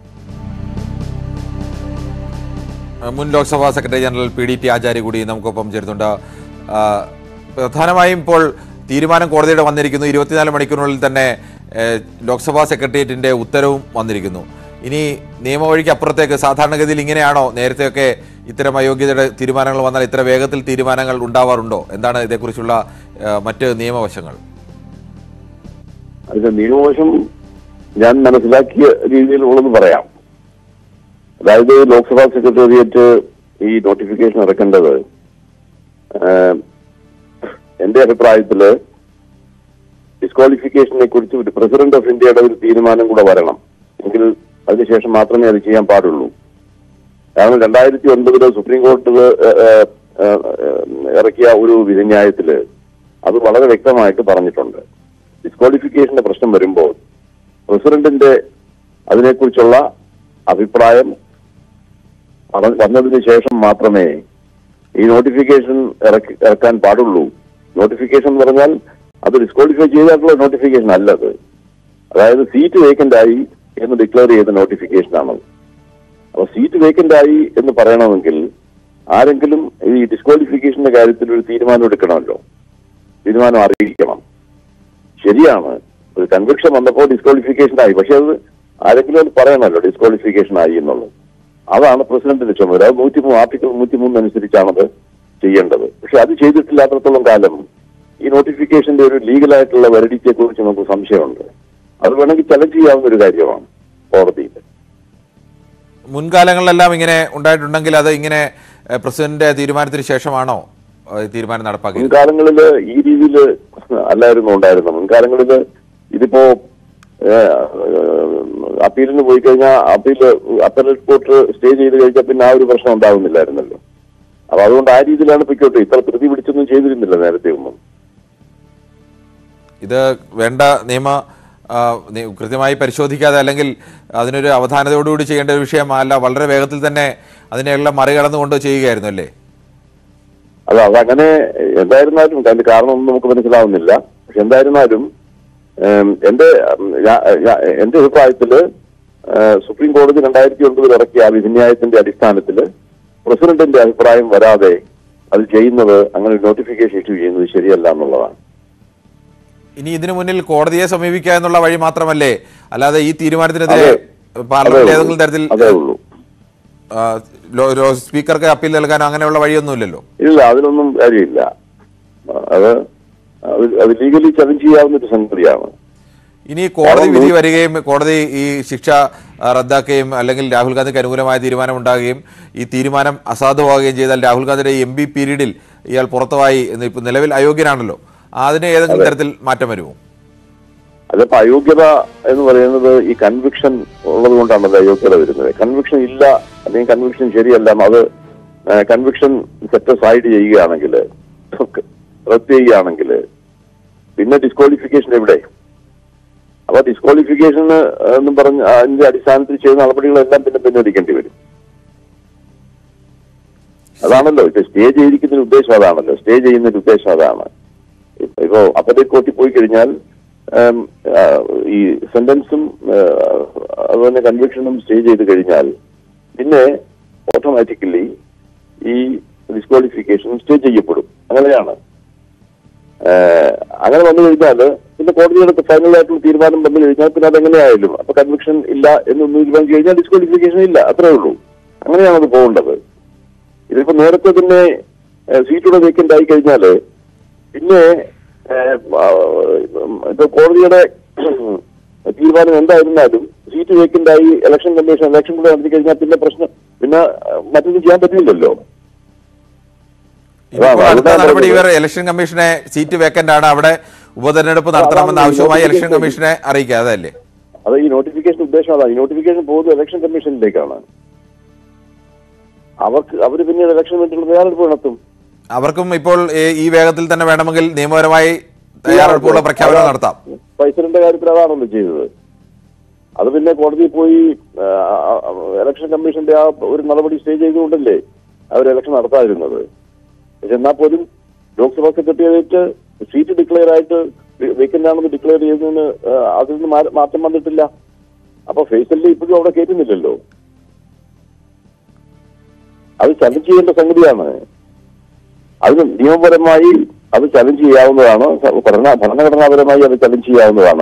മുൻ Lok Sabha secretary general P D T Achary കൂടി നമുക്കൊപ്പം ചേരുന്നുണ്ട് ആ, പ്രധാനമായും ഇപ്പോൾ തീരുമാനം കോടതിയുടെ വന്നിരിക്കുന്നു ഇരുപത്തിനാല് മണിക്കൂറിനുള്ളിൽ തന്നെ ഏഹ്, ലോക്സഭാ സെക്രട്ടേറിയറ്റിന്റെ ഉത്തരവും വന്നിരിക്കുന്നു ഇനി നിയമവഴിക്ക് അപ്പുറത്തേക്ക് സാധാരണഗതിയിൽ ഇങ്ങനെയാണോ നേരത്തെയൊക്കെ ഇത്തരം അയോഗ്യതയുടെ തീരുമാനങ്ങൾ വന്നാൽ ഇത്ര വേഗത്തിൽ തീരുമാനങ്ങൾ ഉണ്ടാവാറുണ്ടോ എന്താണ് ഇതേക്കുറിച്ചുള്ള ഏഹ്, മറ്റ് നിയമവശങ്ങൾ അതിന്റെ നിയമവശം ഞാൻ മനസ്സിലാക്കിയ രീതിയിലുള്ളത് പറയാം അതായത് ലോക്സഭാ സെക്രട്ടേറിയറ്റ് ഈ നോട്ടിഫിക്കേഷൻ ഇറക്കേണ്ടത് ഏഹ്, എന്റെ അഭിപ്രായത്തില് ഡിസ്ക്വാളിഫിക്കേഷനെ കുറിച്ച് ഒരു പ്രസിഡന്റ് ഓഫ് ഇന്ത്യയുടെ ഒരു തീരുമാനം കൂടെ വരണം എങ്കിൽ അതിനുശേഷം മാത്രമേ അത് ചെയ്യാൻ പാടുള്ളൂ കാരണം രണ്ടായിരത്തി ഒൻപതില് സുപ്രീം കോടതി ഏഹ്, ഏഹ്, ഏഹ്, ഇറക്കിയ ഒരു വിധിന്യായത്തില് അത് വളരെ വ്യക്തമായിട്ട് പറഞ്ഞിട്ടുണ്ട് ഡിസ്ക്വാളിഫിക്കേഷന്റെ പ്രശ്നം വരുമ്പോൾ പ്രസിഡന്റിന്റെ അതിനെക്കുറിച്ചുള്ള അഭിപ്രായം അവ- വന്നതിന് ശേഷം മാത്രമേ ഈ നോട്ടിഫിക്കേഷൻ ഇറക്കി ഇറക്കാൻ പാടുള്ളൂ നോട്ടിഫിക്കേഷൻ എന്ന് പറഞ്ഞാൽ അത് ഡിസ്ക്വാളിഫൈ ചെയ്തിട്ടുള്ള നോട്ടിഫിക്കേഷൻ അല്ലത് അതായത് സീറ്റ് വേക്കന്റ് ആയി എന്ന് ഡിക്ലെയർ ചെയ്ത നോട്ടിഫിക്കേഷൻ ആണ് അപ്പൊ സീറ്റ് വേക്കന്റ് ആയി എന്ന് പറയണമെങ്കിൽ ആരെങ്കിലും ഈ ഡിസ്ക്വാളിഫിക്കേഷന്റെ കാര്യത്തിൽ ഒരു തീരുമാനം എടുക്കണമല്ലോ തീരുമാനം അറിയിക്കണം ശരിയാണ് ഒരു കൺവിക്ഷൻ വന്നപ്പോൾ ഡിസ്ക്വാളിഫിക്കേഷൻ ആയി പക്ഷെ അത് ആരെങ്കിലും അത് പറയണമല്ലോ ഡിസ്ക്വാളിഫിക്കേഷൻ ആയി എന്നുള്ളത് അതാണ് പ്രസിഡന്റിന്റെ ചുമതല അത് നൂറ്റിമൂന്ന് ആർട്ടിക്കിൾ നൂറ്റിമൂന്ന് അനുസരിച്ചാണത് ചെയ്യേണ്ടത് പക്ഷെ അത് ചെയ്തിട്ടില്ലാത്തടത്തോളം കാലം ഈ നോട്ടിഫിക്കേഷന്റെ ഒരു ലീഗലായിട്ടുള്ള വെരടിറ്റിയെ കുറിച്ച് നമുക്ക് സംശയമുണ്ട് അത് വേണമെങ്കിൽ ചലഞ്ച് ചെയ്യാവുന്ന ഒരു കാര്യമാണ് കോടതിയിൽ മുൻകാലങ്ങളിലെല്ലാം ഇങ്ങനെ ഉണ്ടായിട്ടുണ്ടെങ്കിൽ അത് ഇങ്ങനെ ഏഹ്, പ്രസിഡന്റിന്റെ തീരുമാനത്തിന് ശേഷമാണോ ഏഹ്, ഈ തീരുമാനം നടപ്പാക്കിയത് മുൻകാലങ്ങളിൽ ഈ രീതിയിൽ അല്ലായിരുന്നു ഉണ്ടായിരുന്നത് മുൻകാലങ്ങളിൽ ഇതിപ്പോ ഏഹ്, അപ്പീലിന് പോയി കഴിഞ്ഞാൽ അപ്പീൽ അപ്പലേറ്റ് കോർട്ട് സ്റ്റേ ചെയ്ത് കഴിഞ്ഞാൽ പിന്നെ ആ ഒരു പ്രശ്നം ഉണ്ടാവുന്നില്ലായിരുന്നല്ലോ അപ്പൊ അതുകൊണ്ട് ആ രീതിയിലാണ് പൊയ്ക്കോട്ടെ ഇത്ര ധൃതി പിടിച്ചൊന്നും ചെയ്തിരുന്നില്ല നേരത്തെ ഒന്നും ഇത് വേണ്ട നിയമ ആ, നി- കൃത്യമായി പരിശോധിക്കാതെ അല്ലെങ്കിൽ അതിനൊരു അവധാനതയോടുകൂടി ചെയ്യേണ്ട ഒരു വിഷയമല്ല വളരെ വേഗത്തിൽ തന്നെ അതിനെല്ലാം മറികടന്നുകൊണ്ട് ചെയ്യുകയായിരുന്നു അല്ലേ അല്ല അതങ്ങനെ എന്തായിരുന്നാലും അതിന്റെ കാരണമൊന്നും നമുക്ക് മനസ്സിലാവുന്നില്ല പക്ഷെ എന്തായിരുന്നാലും ഏം, എന്റെ ഉം, ഞാ- ഞാ- എന്റെ അഭിപ്രായത്തില് ഏഹ്, സുപ്രീം കോടതി രണ്ടായിരത്തി ഒൻപതിൽ ഇറക്കിയ ആ വിധിന്യായത്തിന്റെ അടിസ്ഥാനത്തില് പ്രസിഡന്റിന്റെ അഭിപ്രായം വരാതെ അത് ചെയ്യുന്നത് അങ്ങനെ ഒരു നോട്ടിഫിക്കേഷൻ ഇഷ്യൂ ചെയ്യുന്നത് ശരിയല്ല എന്നുള്ളതാണ് ഇനി ഇതിനു മുന്നിൽ കോടതിയെ സമീപിക്കുക എന്നുള്ള വഴി മാത്രമല്ലേ അല്ലാതെ ഈ തീരുമാനത്തിനെതിരെ അതെ. പാർലമെന്റിൽ അതേ ഏതെങ്കിലും തരത്തിൽ അതേ ഉള്ളൂ ആ, ലോ- ലോ- സ്പീക്കർക്ക് അപ്പീൽ നൽകാനോ അങ്ങനെയുള്ള വഴിയൊന്നുമില്ലല്ലോ ഇല്ല അതിലൊന്നും കാര്യമില്ല അത് അത് അത് ലീഗലി ചലഞ്ച് ചെയ്യാവുന്ന ഒരു സംഗതിയാണ് ഇനി കോടതി വിധി വരികയും കോടതി ഈ ശിക്ഷ ആ, റദ്ദാക്കുകയും അല്ലെങ്കിൽ രാഹുൽ ഗാന്ധിക്ക് അനുകൂലമായ തീരുമാനം ഉണ്ടാകുകയും ഈ തീരുമാനം അസാധുവാകുകയും ചെയ്താൽ രാഹുൽ ഗാന്ധിയുടെ എം പി പീരീഡിൽ ഇയാൾ പുറത്തുമായി എന്ന് ഇപ്പൊ നിലവിൽ അയോഗ്യനാണല്ലോ അതിന് ഏതെങ്കിലും തരത്തിൽ മാറ്റം വരുമോ അതിപ്പോ അയോഗ്യത എന്ന് പറയുന്നത് ഈ കൺവിക്ഷൻ ഉള്ളത് കൊണ്ടാണല്ലോ അയോഗ്യത വരുന്നത് കൺവിക്ഷൻ ഇല്ല അല്ലെങ്കിൽ കൺവിക്ഷൻ ശരിയല്ല അത് കൺവിക്ഷൻ സെറ്റ് സൈഡ് ചെയ്യുകയാണെങ്കിൽ റദ്ദ് ചെയ്യുകയാണെങ്കിൽ പിന്നെ ഡിസ്ക്വാളിഫിക്കേഷൻ എവിടെ അപ്പൊ ഡിസ്ക്വാളിഫിക്കേഷൻ എന്നും പറഞ്ഞ് അതിന്റെ അടിസ്ഥാനത്തിൽ ചെയ്യുന്ന നടപടികളെല്ലാം പിന്നെ പിൻവലിക്കേണ്ടി വരും അതാണല്ലോ ഇപ്പൊ സ്റ്റേ ചെയ്തിരിക്കുന്ന ഉദ്ദേശം അതാണല്ലോ സ്റ്റേ ചെയ്യുന്ന ഉദ്ദേശം അതാണ് ഇപ്പൊ- ഇപ്പോ അപ്പലേറ്റ് കോർട്ടിൽ പോയി കഴിഞ്ഞാൽ ഉം, ആ, ഈ സെന്റൻസും അതുപോലെ കൺവിക്ഷനും സ്റ്റേ ചെയ്ത് കഴിഞ്ഞാൽ പിന്നെ ഓട്ടോമാറ്റിക്കലി ഈ ഡിസ്ക്വാളിഫിക്കേഷൻ സ്റ്റേ ചെയ്യപ്പെടും അങ്ങനെയാണ് ഏഹ്, അങ്ങനെ വന്നു കഴിഞ്ഞാൽ പിന്നെ കോടതിയുടെ ഫൈനൽ ആയിട്ടുള്ള തീരുമാനം വന്നു കഴിഞ്ഞാൽ പിന്നെ അതെങ്ങനെയായാലും അപ്പൊ കൺവിക്ഷൻ ഇല്ല എന്ന് തീരുമാനിച്ചു കഴിഞ്ഞാൽ ഡിസ്ക്വാളിഫിക്കേഷൻ ഇല്ല അത്രേ ഉള്ളൂ അങ്ങനെയാണ് അത് പോകേണ്ടത് ഇതിപ്പോ നേരത്തെ തന്നെ സീറ്റുടെ വേക്കന്റ് ആയി കഴിഞ്ഞാല് പിന്നെ ഏഹ്, ആ, ഇപ്പൊ കോടതിയുടെ തീരുമാനം എന്തായിരുന്നാലും സീറ്റ് വേക്കന്റ് ആയി ഇലക്ഷൻ കമ്മീഷൻ ഇലക്ഷൻ കൂടെ നടത്തി കഴിഞ്ഞാൽ പിന്നെ പ്രശ്നം പിന്നെ ആ, മറ്റൊന്നും ചെയ്യാൻ പറ്റില്ലല്ലോ ഇനിയിപ്പോൾ അതാണ് അടുത്ത അതുകൊണ്ടാണ് നടപടി ഇവർ പറയുന്നത്. ഇലക്ഷൻ കമ്മീഷനെ സീറ്റ് വേക്കന്റ് ആണ് അവിടെ ഉപതെരഞ്ഞെടുപ്പ് നടത്തണമെന്ന ആവശ്യവുമായി ഇലക്ഷൻ കമ്മീഷനെ അറിയിക്കുക അതല്ലേ അത് ഈ നോട്ടിഫിക്കേഷൻ ഉദ്ദേശം അതാണ് ഈ നോട്ടിഫിക്കേഷൻ പോകുന്നത് ഇലക്ഷൻ കമ്മീഷനിലേക്കാണ് അവർക്ക് അവർ പിന്നീട് ഇലക്ഷൻ വേണ്ടിയുള്ള തയ്യാറെടുപ്പ് നടത്തും അവർക്കും ഇപ്പോൾ ഈ- ഈ വേഗത്തിൽ തന്നെ വേണമെങ്കിൽ നിയമപരമായി തയ്യാറെടുപ്പുള്ള പ്രഖ്യാപനം നടത്താം പൈസന്റെ കാര്യത്തിൽ അതാണല്ലോ ചെയ്തത് അത് പിന്നെ കോടതിയിൽ പോയി ആ, ആ, ആ, ഇലക്ഷൻ കമ്മീഷന്റെ ആ ഒരു നടപടി സ്റ്റേ ചെയ്തുകൊണ്ടല്ലേ അവർ ഇലക്ഷൻ നടത്താതിരുന്നത് പക്ഷെ എന്നാൽ പോലും ലോക്സഭാ സെക്രട്ടേറിയറ്റ് സീറ്റ് ഡിക്ലെയർ ആയിട്ട് വേക്കന്റ് ആണെന്ന് ഡിക്ലെയർ ചെയ്തതിന് ആ, അതിൽ നിന്ന് മാ- മാറ്റം വന്നിട്ടില്ല അപ്പൊ ഫേസലിൽ ഇപ്പോഴും അവിടെ കയറ്റുന്നില്ലല്ലോ അത് ചലഞ്ച് ചെയ്യേണ്ട സംഗതിയാണ് അതിന് നിയമപരമായി അത് ചലഞ്ച് ചെയ്യാവുന്നതാണ് ഭരണ ഭരണഘടനാപരമായി അത് ചലഞ്ച് ചെയ്യാവുന്നതാണ്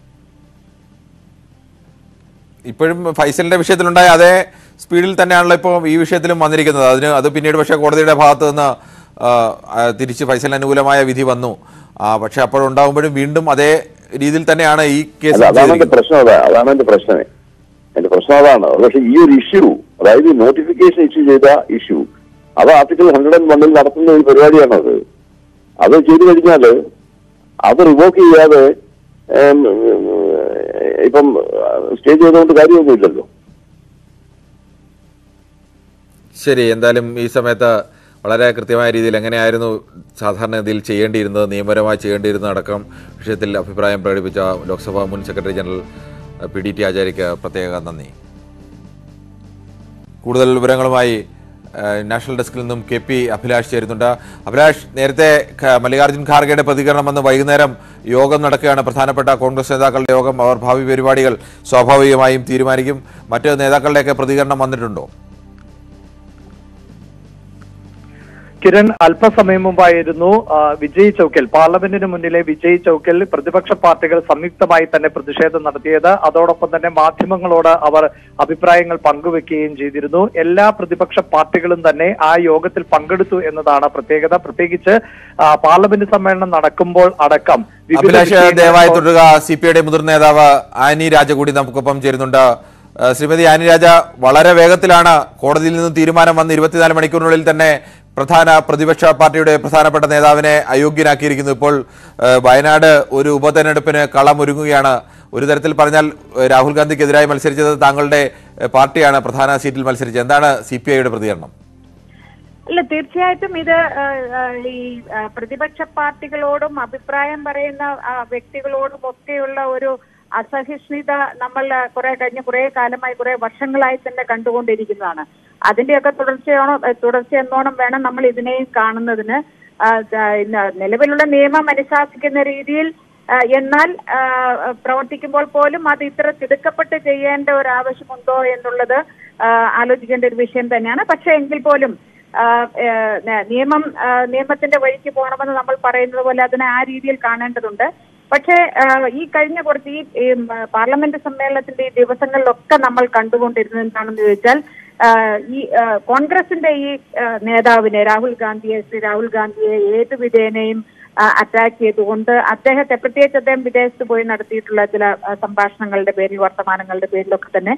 ഇപ്പോഴും ഫൈസലിന്റെ വിഷയത്തിലുണ്ടായ അതേ സ്പീഡിൽ തന്നെയാണല്ലോ ഇപ്പോൾ ഈ വിഷയത്തിലും വന്നിരിക്കുന്നത് അതിന് അത് പിന്നീട് പക്ഷേ കോടതിയുടെ ഭാഗത്ത് നിന്ന് ആ, ആ, തിരിച്ച് ഫൈസലിന് അനുകൂലമായ വിധി വന്നു ആ, പക്ഷേ അപ്പോഴുണ്ടാകുമ്പോഴും വീണ്ടും അതേ രീതിയിൽ തന്നെയാണ് ഈ കേസ് അല്ല അതാണ് എന്റെ ചെയ്തിരിക്കുന്നത്. പ്രശ്നം അതാ അതാണ് എന്റെ പ്രശ്നമേ എന്റെ പ്രശ്നം അതാണ് പക്ഷെ ഈ ഒരു ഇഷ്യൂ അതായത് നോട്ടിഫിക്കേഷൻ ഇഷ്യൂ ചെയ്ത ഇഷ്യൂ അത് ആർട്ടിക്കിൾ ഹൺഡ്രഡ് ആൻഡ് വണ്ണിൽ നടത്തുന്ന ഒരു പരിപാടിയാണത് അത് ചെയ്തു കഴിഞ്ഞാല് അത് റിവോക്ക് ചെയ്യാതെ ഏം, ഇപ്പം സ്റ്റേ ചെയ്തുകൊണ്ട് കാര്യമൊന്നുമില്ലല്ലോ ശരി എന്തായാലും ഈ സമയത്ത് വളരെ കൃത്യമായ രീതിയിൽ എങ്ങനെയായിരുന്നു സാധാരണഗതിയിൽ ചെയ്യേണ്ടിയിരുന്നത് നിയമപരമായി ചെയ്യേണ്ടിയിരുന്നത് അടക്കം വിഷയത്തിൽ അഭിപ്രായം പ്രകടിപ്പിച്ച ലോക്സഭാ മുൻ സെക്രട്ടറി ജനറൽ അഹ്, പി ഡി ടി ആചാര്യയ്ക്ക് പ്രത്യേക നന്ദി കൂടുതൽ വിവരങ്ങളുമായി അഹ്, നാഷണൽ ഡെസ്കിൽ നിന്നും കെ പി അഭിലാഷ് ചേരുന്നുണ്ട് അഭിലാഷ് നേരത്തെ ഖ- മല്ലികാർജ്ജുൻ ഖാർഗെയുടെ പ്രതികരണം വന്ന് വൈകുന്നേരം യോഗം നടക്കുകയാണ് പ്രധാനപ്പെട്ട കോൺഗ്രസ് നേതാക്കളുടെ യോഗം അവർ ഭാവി പരിപാടികൾ സ്വാഭാവികമായും തീരുമാനിക്കും മറ്റ് നേതാക്കളുടെയൊക്കെ പ്രതികരണം വന്നിട്ടുണ്ടോ കിരൺ അല്പസമയം മുമ്പായിരുന്നു ആ, വിജയ് ചൌക്കിൽ പാർലമെന്റിന് മുന്നിലെ വിജയ് ചൌക്കിൽ പ്രതിപക്ഷ പാർട്ടികൾ സംയുക്തമായി തന്നെ പ്രതിഷേധം നടത്തിയത് അതോടൊപ്പം തന്നെ മാധ്യമങ്ങളോട് അവർ അഭിപ്രായങ്ങൾ പങ്കുവെക്കുകയും ചെയ്തിരുന്നു എല്ലാ പ്രതിപക്ഷ പാർട്ടികളും തന്നെ ആ യോഗത്തിൽ പങ്കെടുത്തു എന്നതാണ് പ്രത്യേകത പ്രത്യേകിച്ച് ആ, പാർലമെന്റ് സമ്മേളനം നടക്കുമ്പോൾ അടക്കം വിവിധ അഭിലാഷ് വിഷയങ്ങൾ ദയവായി തുടരുക സി പി ഐയുടെ മുതിർന്ന നേതാവ് ആനി രാജ കൂടി നമുക്കൊപ്പം ചേരുന്നുണ്ട് ഏഹ് ശ്രീമതി ആനി രാജ വളരെ വേഗത്തിലാണ് കോടതിയിൽ നിന്ന് തീരുമാനം വന്ന് ഇരുപത്തിനാല് മണിക്കൂറിനുള്ളിൽ തന്നെ പ്രധാന പ്രതിപക്ഷ പാർട്ടിയുടെ പ്രധാനപ്പെട്ട നേതാവിനെ അയോഗ്യനാക്കിയിരിക്കുന്നു ഇപ്പോൾ ഏഹ്, വയനാട് ഒരു ഉപതെരഞ്ഞെടുപ്പിന് കളമൊരുങ്ങുകയാണ് ഒരു തരത്തിൽ പറഞ്ഞാൽ ഏഹ്, രാഹുൽ ഗാന്ധിക്കെതിരായി മത്സരിച്ചത് താങ്കളുടെ ഏഹ്, പാർട്ടിയാണ് പ്രധാന സീറ്റിൽ മത്സരിച്ചത് എന്താണ് സി പി ഐയുടെ പ്രതികരണം അല്ല തീർച്ചയായിട്ടും ഇത് ആ, ആ, ഈ ആ, പ്രതിപക്ഷ പാർട്ടികളോടും അഭിപ്രായം പറയുന്ന ആ, വ്യക്തികളോടും ഒക്കെയുള്ള ഒരു അസഹിഷ്ണുത നമ്മൾ ആ, കുറെ കഴിഞ്ഞ കുറെ കാലമായി കുറെ വർഷങ്ങളായി തന്നെ കണ്ടുകൊണ്ടിരിക്കുന്നതാണ് അതിന്റെയൊക്കെ തുടർച്ചയാണോ ഏ, തുടർച്ചയെന്നോണം വേണം നമ്മൾ ഇതിനെയും കാണുന്നതിന് ആ, ആ, ഇന്ന് നിലവിലുള്ള നിയമം അനുശാസിക്കുന്ന രീതിയിൽ ആ, എന്നാൽ ആ, പ്രവർത്തിക്കുമ്പോൾ പോലും അത് ഇത്ര തിടുക്കപ്പെട്ട് ചെയ്യേണ്ട ഒരു ആവശ്യമുണ്ടോ എന്നുള്ളത് ആ, ആലോചിക്കേണ്ട ഒരു വിഷയം തന്നെയാണ് പക്ഷേ എങ്കിൽ പോലും ആ, ഏ, ന- നിയമം ആ, നിയമത്തിന്റെ വഴിക്ക് പോകണമെന്ന് നമ്മൾ പറയുന്നത് പോലെ അതിനെ ആ രീതിയിൽ കാണേണ്ടതുണ്ട് പക്ഷേ ആ, ഈ കഴിഞ്ഞ കുറച്ച് ഈ ഈ, ഉം, പാർലമെന്റ് സമ്മേളനത്തിന്റെ ഈ ദിവസങ്ങളിലൊക്കെ നമ്മൾ കണ്ടുകൊണ്ടിരുന്നത് എന്താണെന്ന് ചോദിച്ചാൽ ആ, ഈ ആ, കോൺഗ്രസിന്റെ ഈ ആ, നേതാവിനെ രാഹുൽ ഗാന്ധിയെ ശ്രീ രാഹുൽ ഗാന്ധിയെ ഏത് വിധേനയും അറ്റാക്ക് ചെയ്തുകൊണ്ട് അദ്ദേഹത്തെ പ്രത്യേകിച്ച് അദ്ദേഹം വിദേശത്ത് പോയി നടത്തിയിട്ടുള്ള ചില ആ, സംഭാഷണങ്ങളുടെ പേരിൽ വർത്തമാനങ്ങളുടെ പേരിലൊക്കെ തന്നെ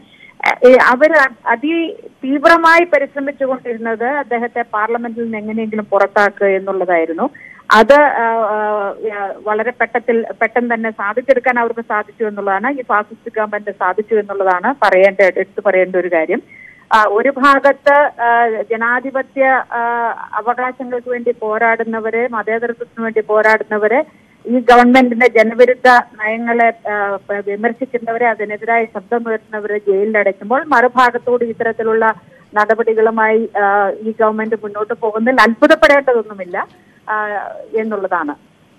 അവർ അതി തീവ്രമായി പരിശ്രമിച്ചുകൊണ്ടിരുന്നത് അദ്ദേഹത്തെ പാർലമെന്റിൽ നിന്ന് എങ്ങനെയെങ്കിലും പുറത്താക്കുക എന്നുള്ളതായിരുന്നു അത് ആ, ആ, ആ, വളരെ പെട്ടത്തിൽ പെട്ടെന്ന് തന്നെ സാധിച്ചെടുക്കാൻ അവർക്ക് സാധിച്ചു എന്നുള്ളതാണ് ഈ ഫാസിസ്റ്റ് ഗവൺമെന്റ് സാധിച്ചു എന്നുള്ളതാണ് പറയേണ്ട എടുത്തു പറയേണ്ട ഒരു കാര്യം ആ, ഒരു ഭാഗത്ത് ആ, ജനാധിപത്യ ആ, അവകാശങ്ങൾക്ക് വേണ്ടി പോരാടുന്നവര് മതേതരത്വത്തിന് വേണ്ടി പോരാടുന്നവര് ഈ ഗവൺമെന്റിന്റെ ജനവിരുദ്ധ നയങ്ങളെ ആ, പ- വിമർശിക്കുന്നവരെ അതിനെതിരായി ശബ്ദമുയർത്തുന്നവരെ ജയിലിലടയ്ക്കുമ്പോൾ മറുഭാഗത്തോട് ഇത്തരത്തിലുള്ള നടപടികളുമായി ആ, ഈ ഗവൺമെന്റ് മുന്നോട്ട് പോകുന്നതിൽ അത്ഭുതപ്പെടേണ്ടതൊന്നുമില്ല ആ, എന്നുള്ളതാണ്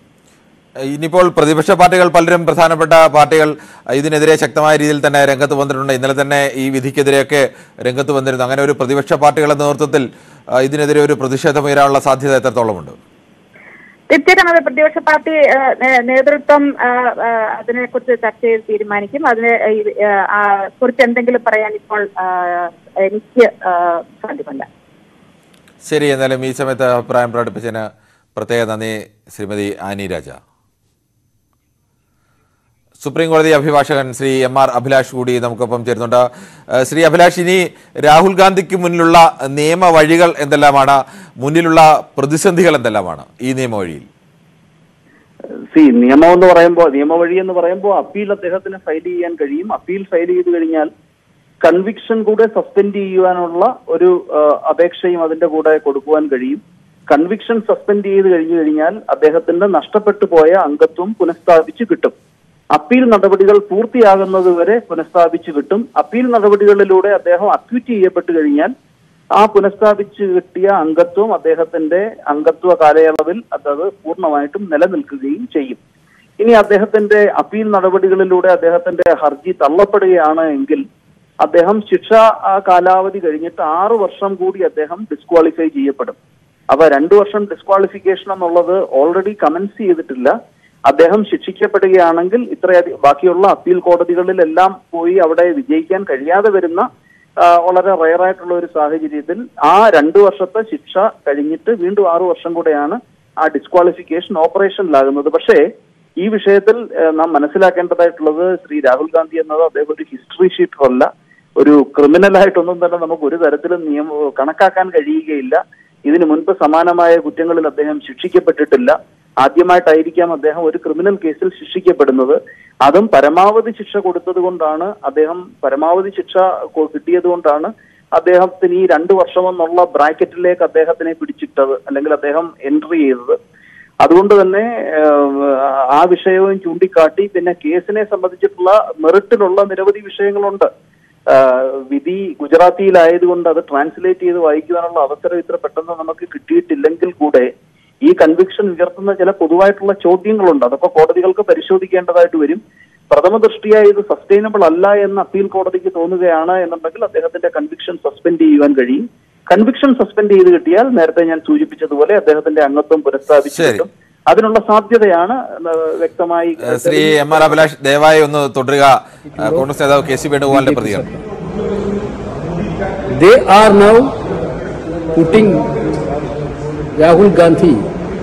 ഇനിയിപ്പോൾ പ്രതിപക്ഷ പാർട്ടികൾ പലരും പ്രധാനപ്പെട്ട പാർട്ടികൾ ഇതിനെതിരെ ശക്തമായ രീതിയിൽ തന്നെ രംഗത്ത് വന്നിട്ടുണ്ട് ഇന്നലെ തന്നെ ഈ വിധിക്കെതിരെയൊക്കെ രംഗത്ത് വന്നിരുന്നു അങ്ങനെ ഒരു പ്രതിപക്ഷ പാർട്ടികളുടെ നേതൃത്വത്തിൽ ആ, ഇതിനെതിരെ ഒരു പ്രതിഷേധം ഉയരാനുള്ള സാധ്യത എത്രത്തോളമുണ്ട് തീർച്ചയായിട്ടും അത് പ്രതിപക്ഷ പാർട്ടി ആ, നേ- നേതൃത്വം ആ, ആ, അതിനെക്കുറിച്ച് ചർച്ച ചെയ്ത് തീരുമാനിക്കും അതിനെ ഈ, ആ, ആ, കുറിച്ച് എന്തെങ്കിലും പറയാൻ ഇപ്പോൾ ആ, എനിക്ക് ആ, സാധ്യമല്ല ശരി എന്നാലും ഈ സമയത്ത് അഭിപ്രായം പ്രകടിപ്പിച്ചതിന് പ്രത്യേക നന്ദി ശ്രീമതി ആനി രാജ സുപ്രീം കോടതി അഭിഭാഷകൻ ശ്രീ എം ആർ അഭിലാഷ് കൂടി നമുക്കൊപ്പം ചേരുന്നുണ്ട് ഏഹ് ശ്രീ അഭിലാഷ് ഇനി രാഹുൽ ഗാന്ധിക്ക് മുന്നിലുള്ള നിയമ വഴികൾ എന്തെല്ലാമാണ് മുന്നിലുള്ള പ്രതിസന്ധികൾ എന്തെല്ലാമാണ് ഈ നിയമവഴിയിൽ സി നിയമം എന്ന് പറയുമ്പോൾ നിയമവഴി എന്ന് പറയുമ്പോൾ അപ്പീൽ അദ്ദേഹത്തിന് ഫയൽ ചെയ്യാൻ കഴിയും അപ്പീൽ ഫയൽ ചെയ്ത് കഴിഞ്ഞാൽ കൺവിക്ഷൻ കൂടെ സസ്പെൻഡ് ചെയ്യുവാനുള്ള ഒരു ആ, അപേക്ഷയും അതിന്റെ കൂടെ കൊടുക്കുവാൻ കഴിയും കൺവിക്ഷൻ സസ്പെൻഡ് ചെയ്ത് കഴിഞ്ഞു കഴിഞ്ഞാൽ അദ്ദേഹത്തിന്റെ നഷ്ടപ്പെട്ടു പോയ അംഗത്വം പുനഃസ്ഥാപിച്ച് കിട്ടും അപ്പീൽ നടപടികൾ പൂർത്തിയാകുന്നത് വരെ പുനഃസ്ഥാപിച്ച് കിട്ടും അപ്പീൽ നടപടികളിലൂടെ അദ്ദേഹം അക്യൂറ്റ് ചെയ്യപ്പെട്ടു കഴിഞ്ഞാൽ ആ പുനഃസ്ഥാപിച്ച് കിട്ടിയ അംഗത്വം അദ്ദേഹത്തിന്റെ അംഗത്വ കാലയളവിൽ അതത് പൂർണ്ണമായിട്ടും നിലനിൽക്കുകയും ചെയ്യും ഇനി അദ്ദേഹത്തിന്റെ അപ്പീൽ നടപടികളിലൂടെ അദ്ദേഹത്തിന്റെ ഹർജി തള്ളപ്പെടുകയാണ് എങ്കിൽ അദ്ദേഹം ശിക്ഷ ആ കാലാവധി കഴിഞ്ഞിട്ട് ആറു വർഷം കൂടി അദ്ദേഹം ഡിസ്ക്വാളിഫൈ ചെയ്യപ്പെടും അപ്പൊ രണ്ടു വർഷം ഡിസ്ക്വാളിഫിക്കേഷൻ എന്നുള്ളത് ഓൾറെഡി കമൻസ് ചെയ്തിട്ടില്ല അദ്ദേഹം ശിക്ഷിക്കപ്പെടുകയാണെങ്കിൽ ഇത്രയധികം ബാക്കിയുള്ള അപ്പീൽ കോടതികളിലെല്ലാം പോയി അവിടെ വിജയിക്കാൻ കഴിയാതെ വരുന്ന ആ, വളരെ റയർ ആയിട്ടുള്ള ഒരു സാഹചര്യത്തിൽ ആ രണ്ടു വർഷത്തെ ശിക്ഷ കഴിഞ്ഞിട്ട് വീണ്ടും ആറു വർഷം കൂടെയാണ് ആ ഡിസ്ക്വാളിഫിക്കേഷൻ ഓപ്പറേഷനിലാകുന്നത് പക്ഷേ ഈ വിഷയത്തിൽ ആ, നാം മനസ്സിലാക്കേണ്ടതായിട്ടുള്ളത് ശ്രീ രാഹുൽ ഗാന്ധി എന്നത് അദ്ദേഹം ഒരു ഹിസ്റ്ററി ഷീറ്റർ അല്ല ഒരു ക്രിമിനൽ ആയിട്ടൊന്നും തന്നെ നമുക്ക് ഒരു തരത്തിലും നിയമ കണക്കാക്കാൻ കഴിയുകയില്ല ഇതിനു മുൻപ് സമാനമായ കുറ്റങ്ങളിൽ അദ്ദേഹം ശിക്ഷിക്കപ്പെട്ടിട്ടില്ല ആദ്യമായിട്ടായിരിക്കാം അദ്ദേഹം ഒരു ക്രിമിനൽ കേസിൽ ശിക്ഷിക്കപ്പെടുന്നത് അതും പരമാവധി ശിക്ഷ കൊടുത്തത് കൊണ്ടാണ് അദ്ദേഹം പരമാവധി ശിക്ഷ കൊ- കിട്ടിയത് കൊണ്ടാണ് അദ്ദേഹത്തിന് ഈ രണ്ടു വർഷമെന്നുള്ള ബ്രാക്കറ്റിലേക്ക് അദ്ദേഹത്തിനെ പിടിച്ചിട്ടത് അല്ലെങ്കിൽ അദ്ദേഹം എൻട്രി ചെയ്തത് അതുകൊണ്ട് തന്നെ ഏഹ്, ആ വിഷയവും ചൂണ്ടിക്കാട്ടി പിന്നെ കേസിനെ സംബന്ധിച്ചിട്ടുള്ള മെറിറ്റിലുള്ള നിരവധി വിഷയങ്ങളുണ്ട് ആഹ് വിധി ഗുജറാത്തിയിലായതുകൊണ്ട് അത് ട്രാൻസ്ലേറ്റ് ചെയ്ത് വായിക്കുവാനുള്ള അവസരം ഇത്ര പെട്ടെന്ന് നമുക്ക് കിട്ടിയിട്ടില്ലെങ്കിൽ കൂടെ ഈ കൺവിക്ഷൻ ഉയർത്തുന്ന ചില പൊതുവായിട്ടുള്ള ചോദ്യങ്ങളുണ്ട് അതൊക്കെ കോടതികൾക്ക് പരിശോധിക്കേണ്ടതായിട്ട് വരും പ്രഥമ ദൃഷ്ടിയ ഇത് സസ്റ്റൈനബിൾ അല്ല എന്ന് അപ്പീൽ കോടതിക്ക് തോന്നുകയാണ് എന്നുണ്ടെങ്കിൽ അദ്ദേഹത്തിന്റെ കൺവിക്ഷൻ സസ്പെൻഡ് ചെയ്യുവാൻ കഴിയും കൺവിക്ഷൻ സസ്പെൻഡ് ചെയ്ത് കിട്ടിയാൽ നേരത്തെ ഞാൻ സൂചിപ്പിച്ചതുപോലെ അദ്ദേഹത്തിന്റെ അംഗത്വം പുനഃസ്ഥാപിച്ചു ശരി. കിട്ടും അതിനുള്ള സാധ്യതയാണ് ഏഹ്, വ്യക്തമായി ഏഹ് ശ്രീ എം ആർ അഭിലാഷ് ദയവായി ഒന്ന് തുടരുക ഏഹ് കോൺഗ്രസ് നേതാവ് കെ സി വേണുഗോപാലിന്റെ പ്രതികരണം they are now putting Rahul Gandhi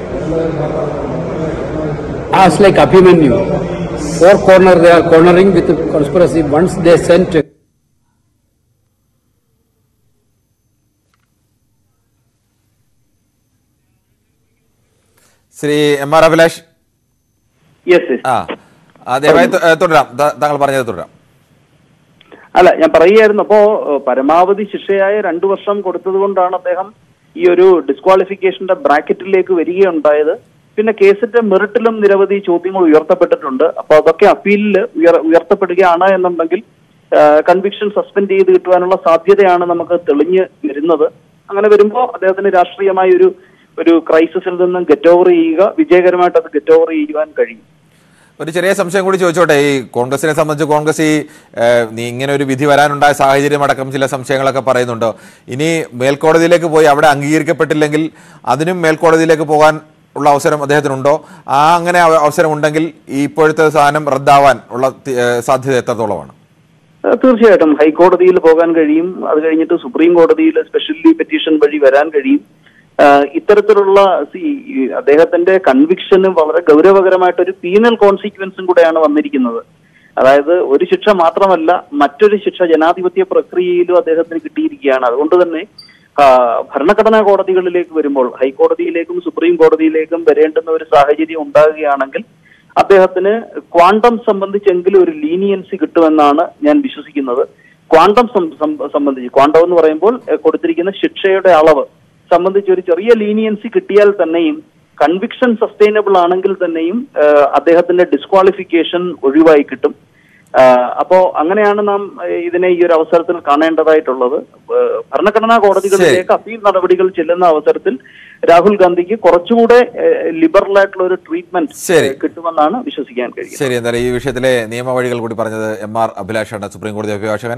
as like Abhimanyu. Four corner they are cornering with conspiracy. Once they sent Shri M R Abhilash yes ആ ആ, ദയവായി തു- ഏ, തുടരാം ത- താങ്കൾ പറഞ്ഞത് തുടരാം അല്ല ഞാൻ പറയുകയായിരുന്നു അപ്പോ ഏഹ്, പരമാവധി ശിക്ഷയായ രണ്ടു വർഷം കൊടുത്തത് കൊണ്ടാണ് അദ്ദേഹം ഈ ഒരു ഡിസ്ക്വാളിഫിക്കേഷന്റെ ബ്രാക്കറ്റിലേക്ക് വരികയുണ്ടായത് പിന്നെ കേസിന്റെ മെറിറ്റിലും നിരവധി ചോദ്യങ്ങൾ ഉയർത്തപ്പെട്ടിട്ടുണ്ട് അപ്പൊ അതൊക്കെ അപ്പീലിൽ ഉയർ ഉയർത്തപ്പെടുകയാണ് എന്നുണ്ടെങ്കിൽ കൺവിക്ഷൻ സസ്പെൻഡ് ചെയ്ത് കിട്ടുവാനുള്ള സാധ്യതയാണ് നമുക്ക് തെളിഞ്ഞ് വരുന്നത് അങ്ങനെ വരുമ്പോൾ അദ്ദേഹത്തിന് രാഷ്ട്രീയമായ ഒരു ഒരു ക്രൈസിസിൽ നിന്നും ഗെറ്റ് ഓവർ ചെയ്യുക വിജയകരമായിട്ട് അത് ഗെറ്റ് ഓവർ ചെയ്യുവാൻ കഴിയും ഒരു ചെറിയ സംശയം കൂടി ചോദിച്ചോട്ടെ ഈ കോൺഗ്രസിനെ സംബന്ധിച്ച് കോൺഗ്രസ് ഈ ഏഹ്, നീ ഇങ്ങനെ ഒരു വിധി വരാനുണ്ടായ സാഹചര്യം അടക്കം ചില സംശയങ്ങളൊക്കെ പറയുന്നുണ്ട് ഇനി മേൽക്കോടതിയിലേക്ക് പോയി അവിടെ അംഗീകരിക്കപ്പെട്ടില്ലെങ്കിൽ അതിനും മേൽക്കോടതിയിലേക്ക് പോകാൻ ഉള്ള അവസരം അദ്ദേഹത്തിനുണ്ടോ ആ അങ്ങനെ അവ- അവസരം ഉണ്ടെങ്കിൽ ഈ ഇപ്പോഴത്തെ സാധനം റദ്ദാവാൻ ഉള്ള തി- ഏഹ്, സാധ്യത എത്രത്തോളമാണ് ഏഹ് തീർച്ചയായിട്ടും ഹൈക്കോടതിയിൽ പോകാൻ കഴിയും അത് കഴിഞ്ഞിട്ട് സുപ്രീം കോടതിയിൽ സ്പെഷ്യലി പെറ്റീഷൻ വഴി വരാൻ കഴിയും ഏഹ് ഇത്തരത്തിലുള്ള see, ഈ അദ്ദേഹത്തിന്റെ കൺവിക്ഷന് വളരെ ഗൗരവകരമായിട്ട് ഒരു പീനൽ കോൺസിക്വൻസും കൂടെയാണ് വന്നിരിക്കുന്നത് അതായത് ഒരു ശിക്ഷ മാത്രമല്ല മറ്റൊരു ശിക്ഷ ജനാധിപത്യ പ്രക്രിയയിലും അദ്ദേഹത്തിന് കിട്ടിയിരിക്കുകയാണ് അതുകൊണ്ട് തന്നെ ആ, ഭരണഘടനാ കോടതികളിലേക്ക് വരുമ്പോൾ ഹൈക്കോടതിയിലേക്കും സുപ്രീം കോടതിയിലേക്കും വരേണ്ടുന്ന ഒരു സാഹചര്യം ഉണ്ടാകുകയാണെങ്കിൽ അദ്ദേഹത്തിന് ക്വാണ്ടം സംബന്ധിച്ചെങ്കിലും ഒരു ലീനിയൻസി കിട്ടുമെന്നാണ് ഞാൻ വിശ്വസിക്കുന്നത് ക്വാണ്ടം സം- സം- സംബന്ധിച്ച് ക്വാണ്ടം എന്ന് പറയുമ്പോൾ എഹ്, കൊടുത്തിരിക്കുന്ന ശിക്ഷയുടെ അളവ് സംബന്ധിച്ച് ഒരു ചെറിയ ലീനിയൻസി കിട്ടിയാൽ തന്നെയും കൺവിക്ഷൻ സസ്റ്റൈനബിൾ ആണെങ്കിൽ തന്നെയും ഏഹ്, അദ്ദേഹത്തിന്റെ ഡിസ്ക്വാളിഫിക്കേഷൻ ഒഴിവായി കിട്ടും ആഹ് അപ്പോ അങ്ങനെയാണ് നാം ഏഹ്, ഇതിനെ ഈ ഒരു അവസരത്തിൽ കാണേണ്ടതായിട്ടുള്ളത് ഏഹ്, ഭരണഘടനാ കോടതികളിലേക്ക് അപ്പീൽ നടപടികൾ ചെല്ലുന്ന അവസരത്തിൽ രാഹുൽ ഗാന്ധിക്ക് കുറച്ചുകൂടെ ലിബറൽ ആയിട്ടുള്ള ഒരു ട്രീറ്റ്മെന്റ് ശരി. കിട്ടുമെന്നാണ് വിശ്വസിക്കാൻ കഴിയുന്നത് ശരി എന്തായാലും ഈ വിഷയത്തിലെ നിയമവഴികൾ കൂടി പറഞ്ഞത് എം ആർ അഭിലാഷാണ് സുപ്രീം കോടതി അഭിഭാഷകൻ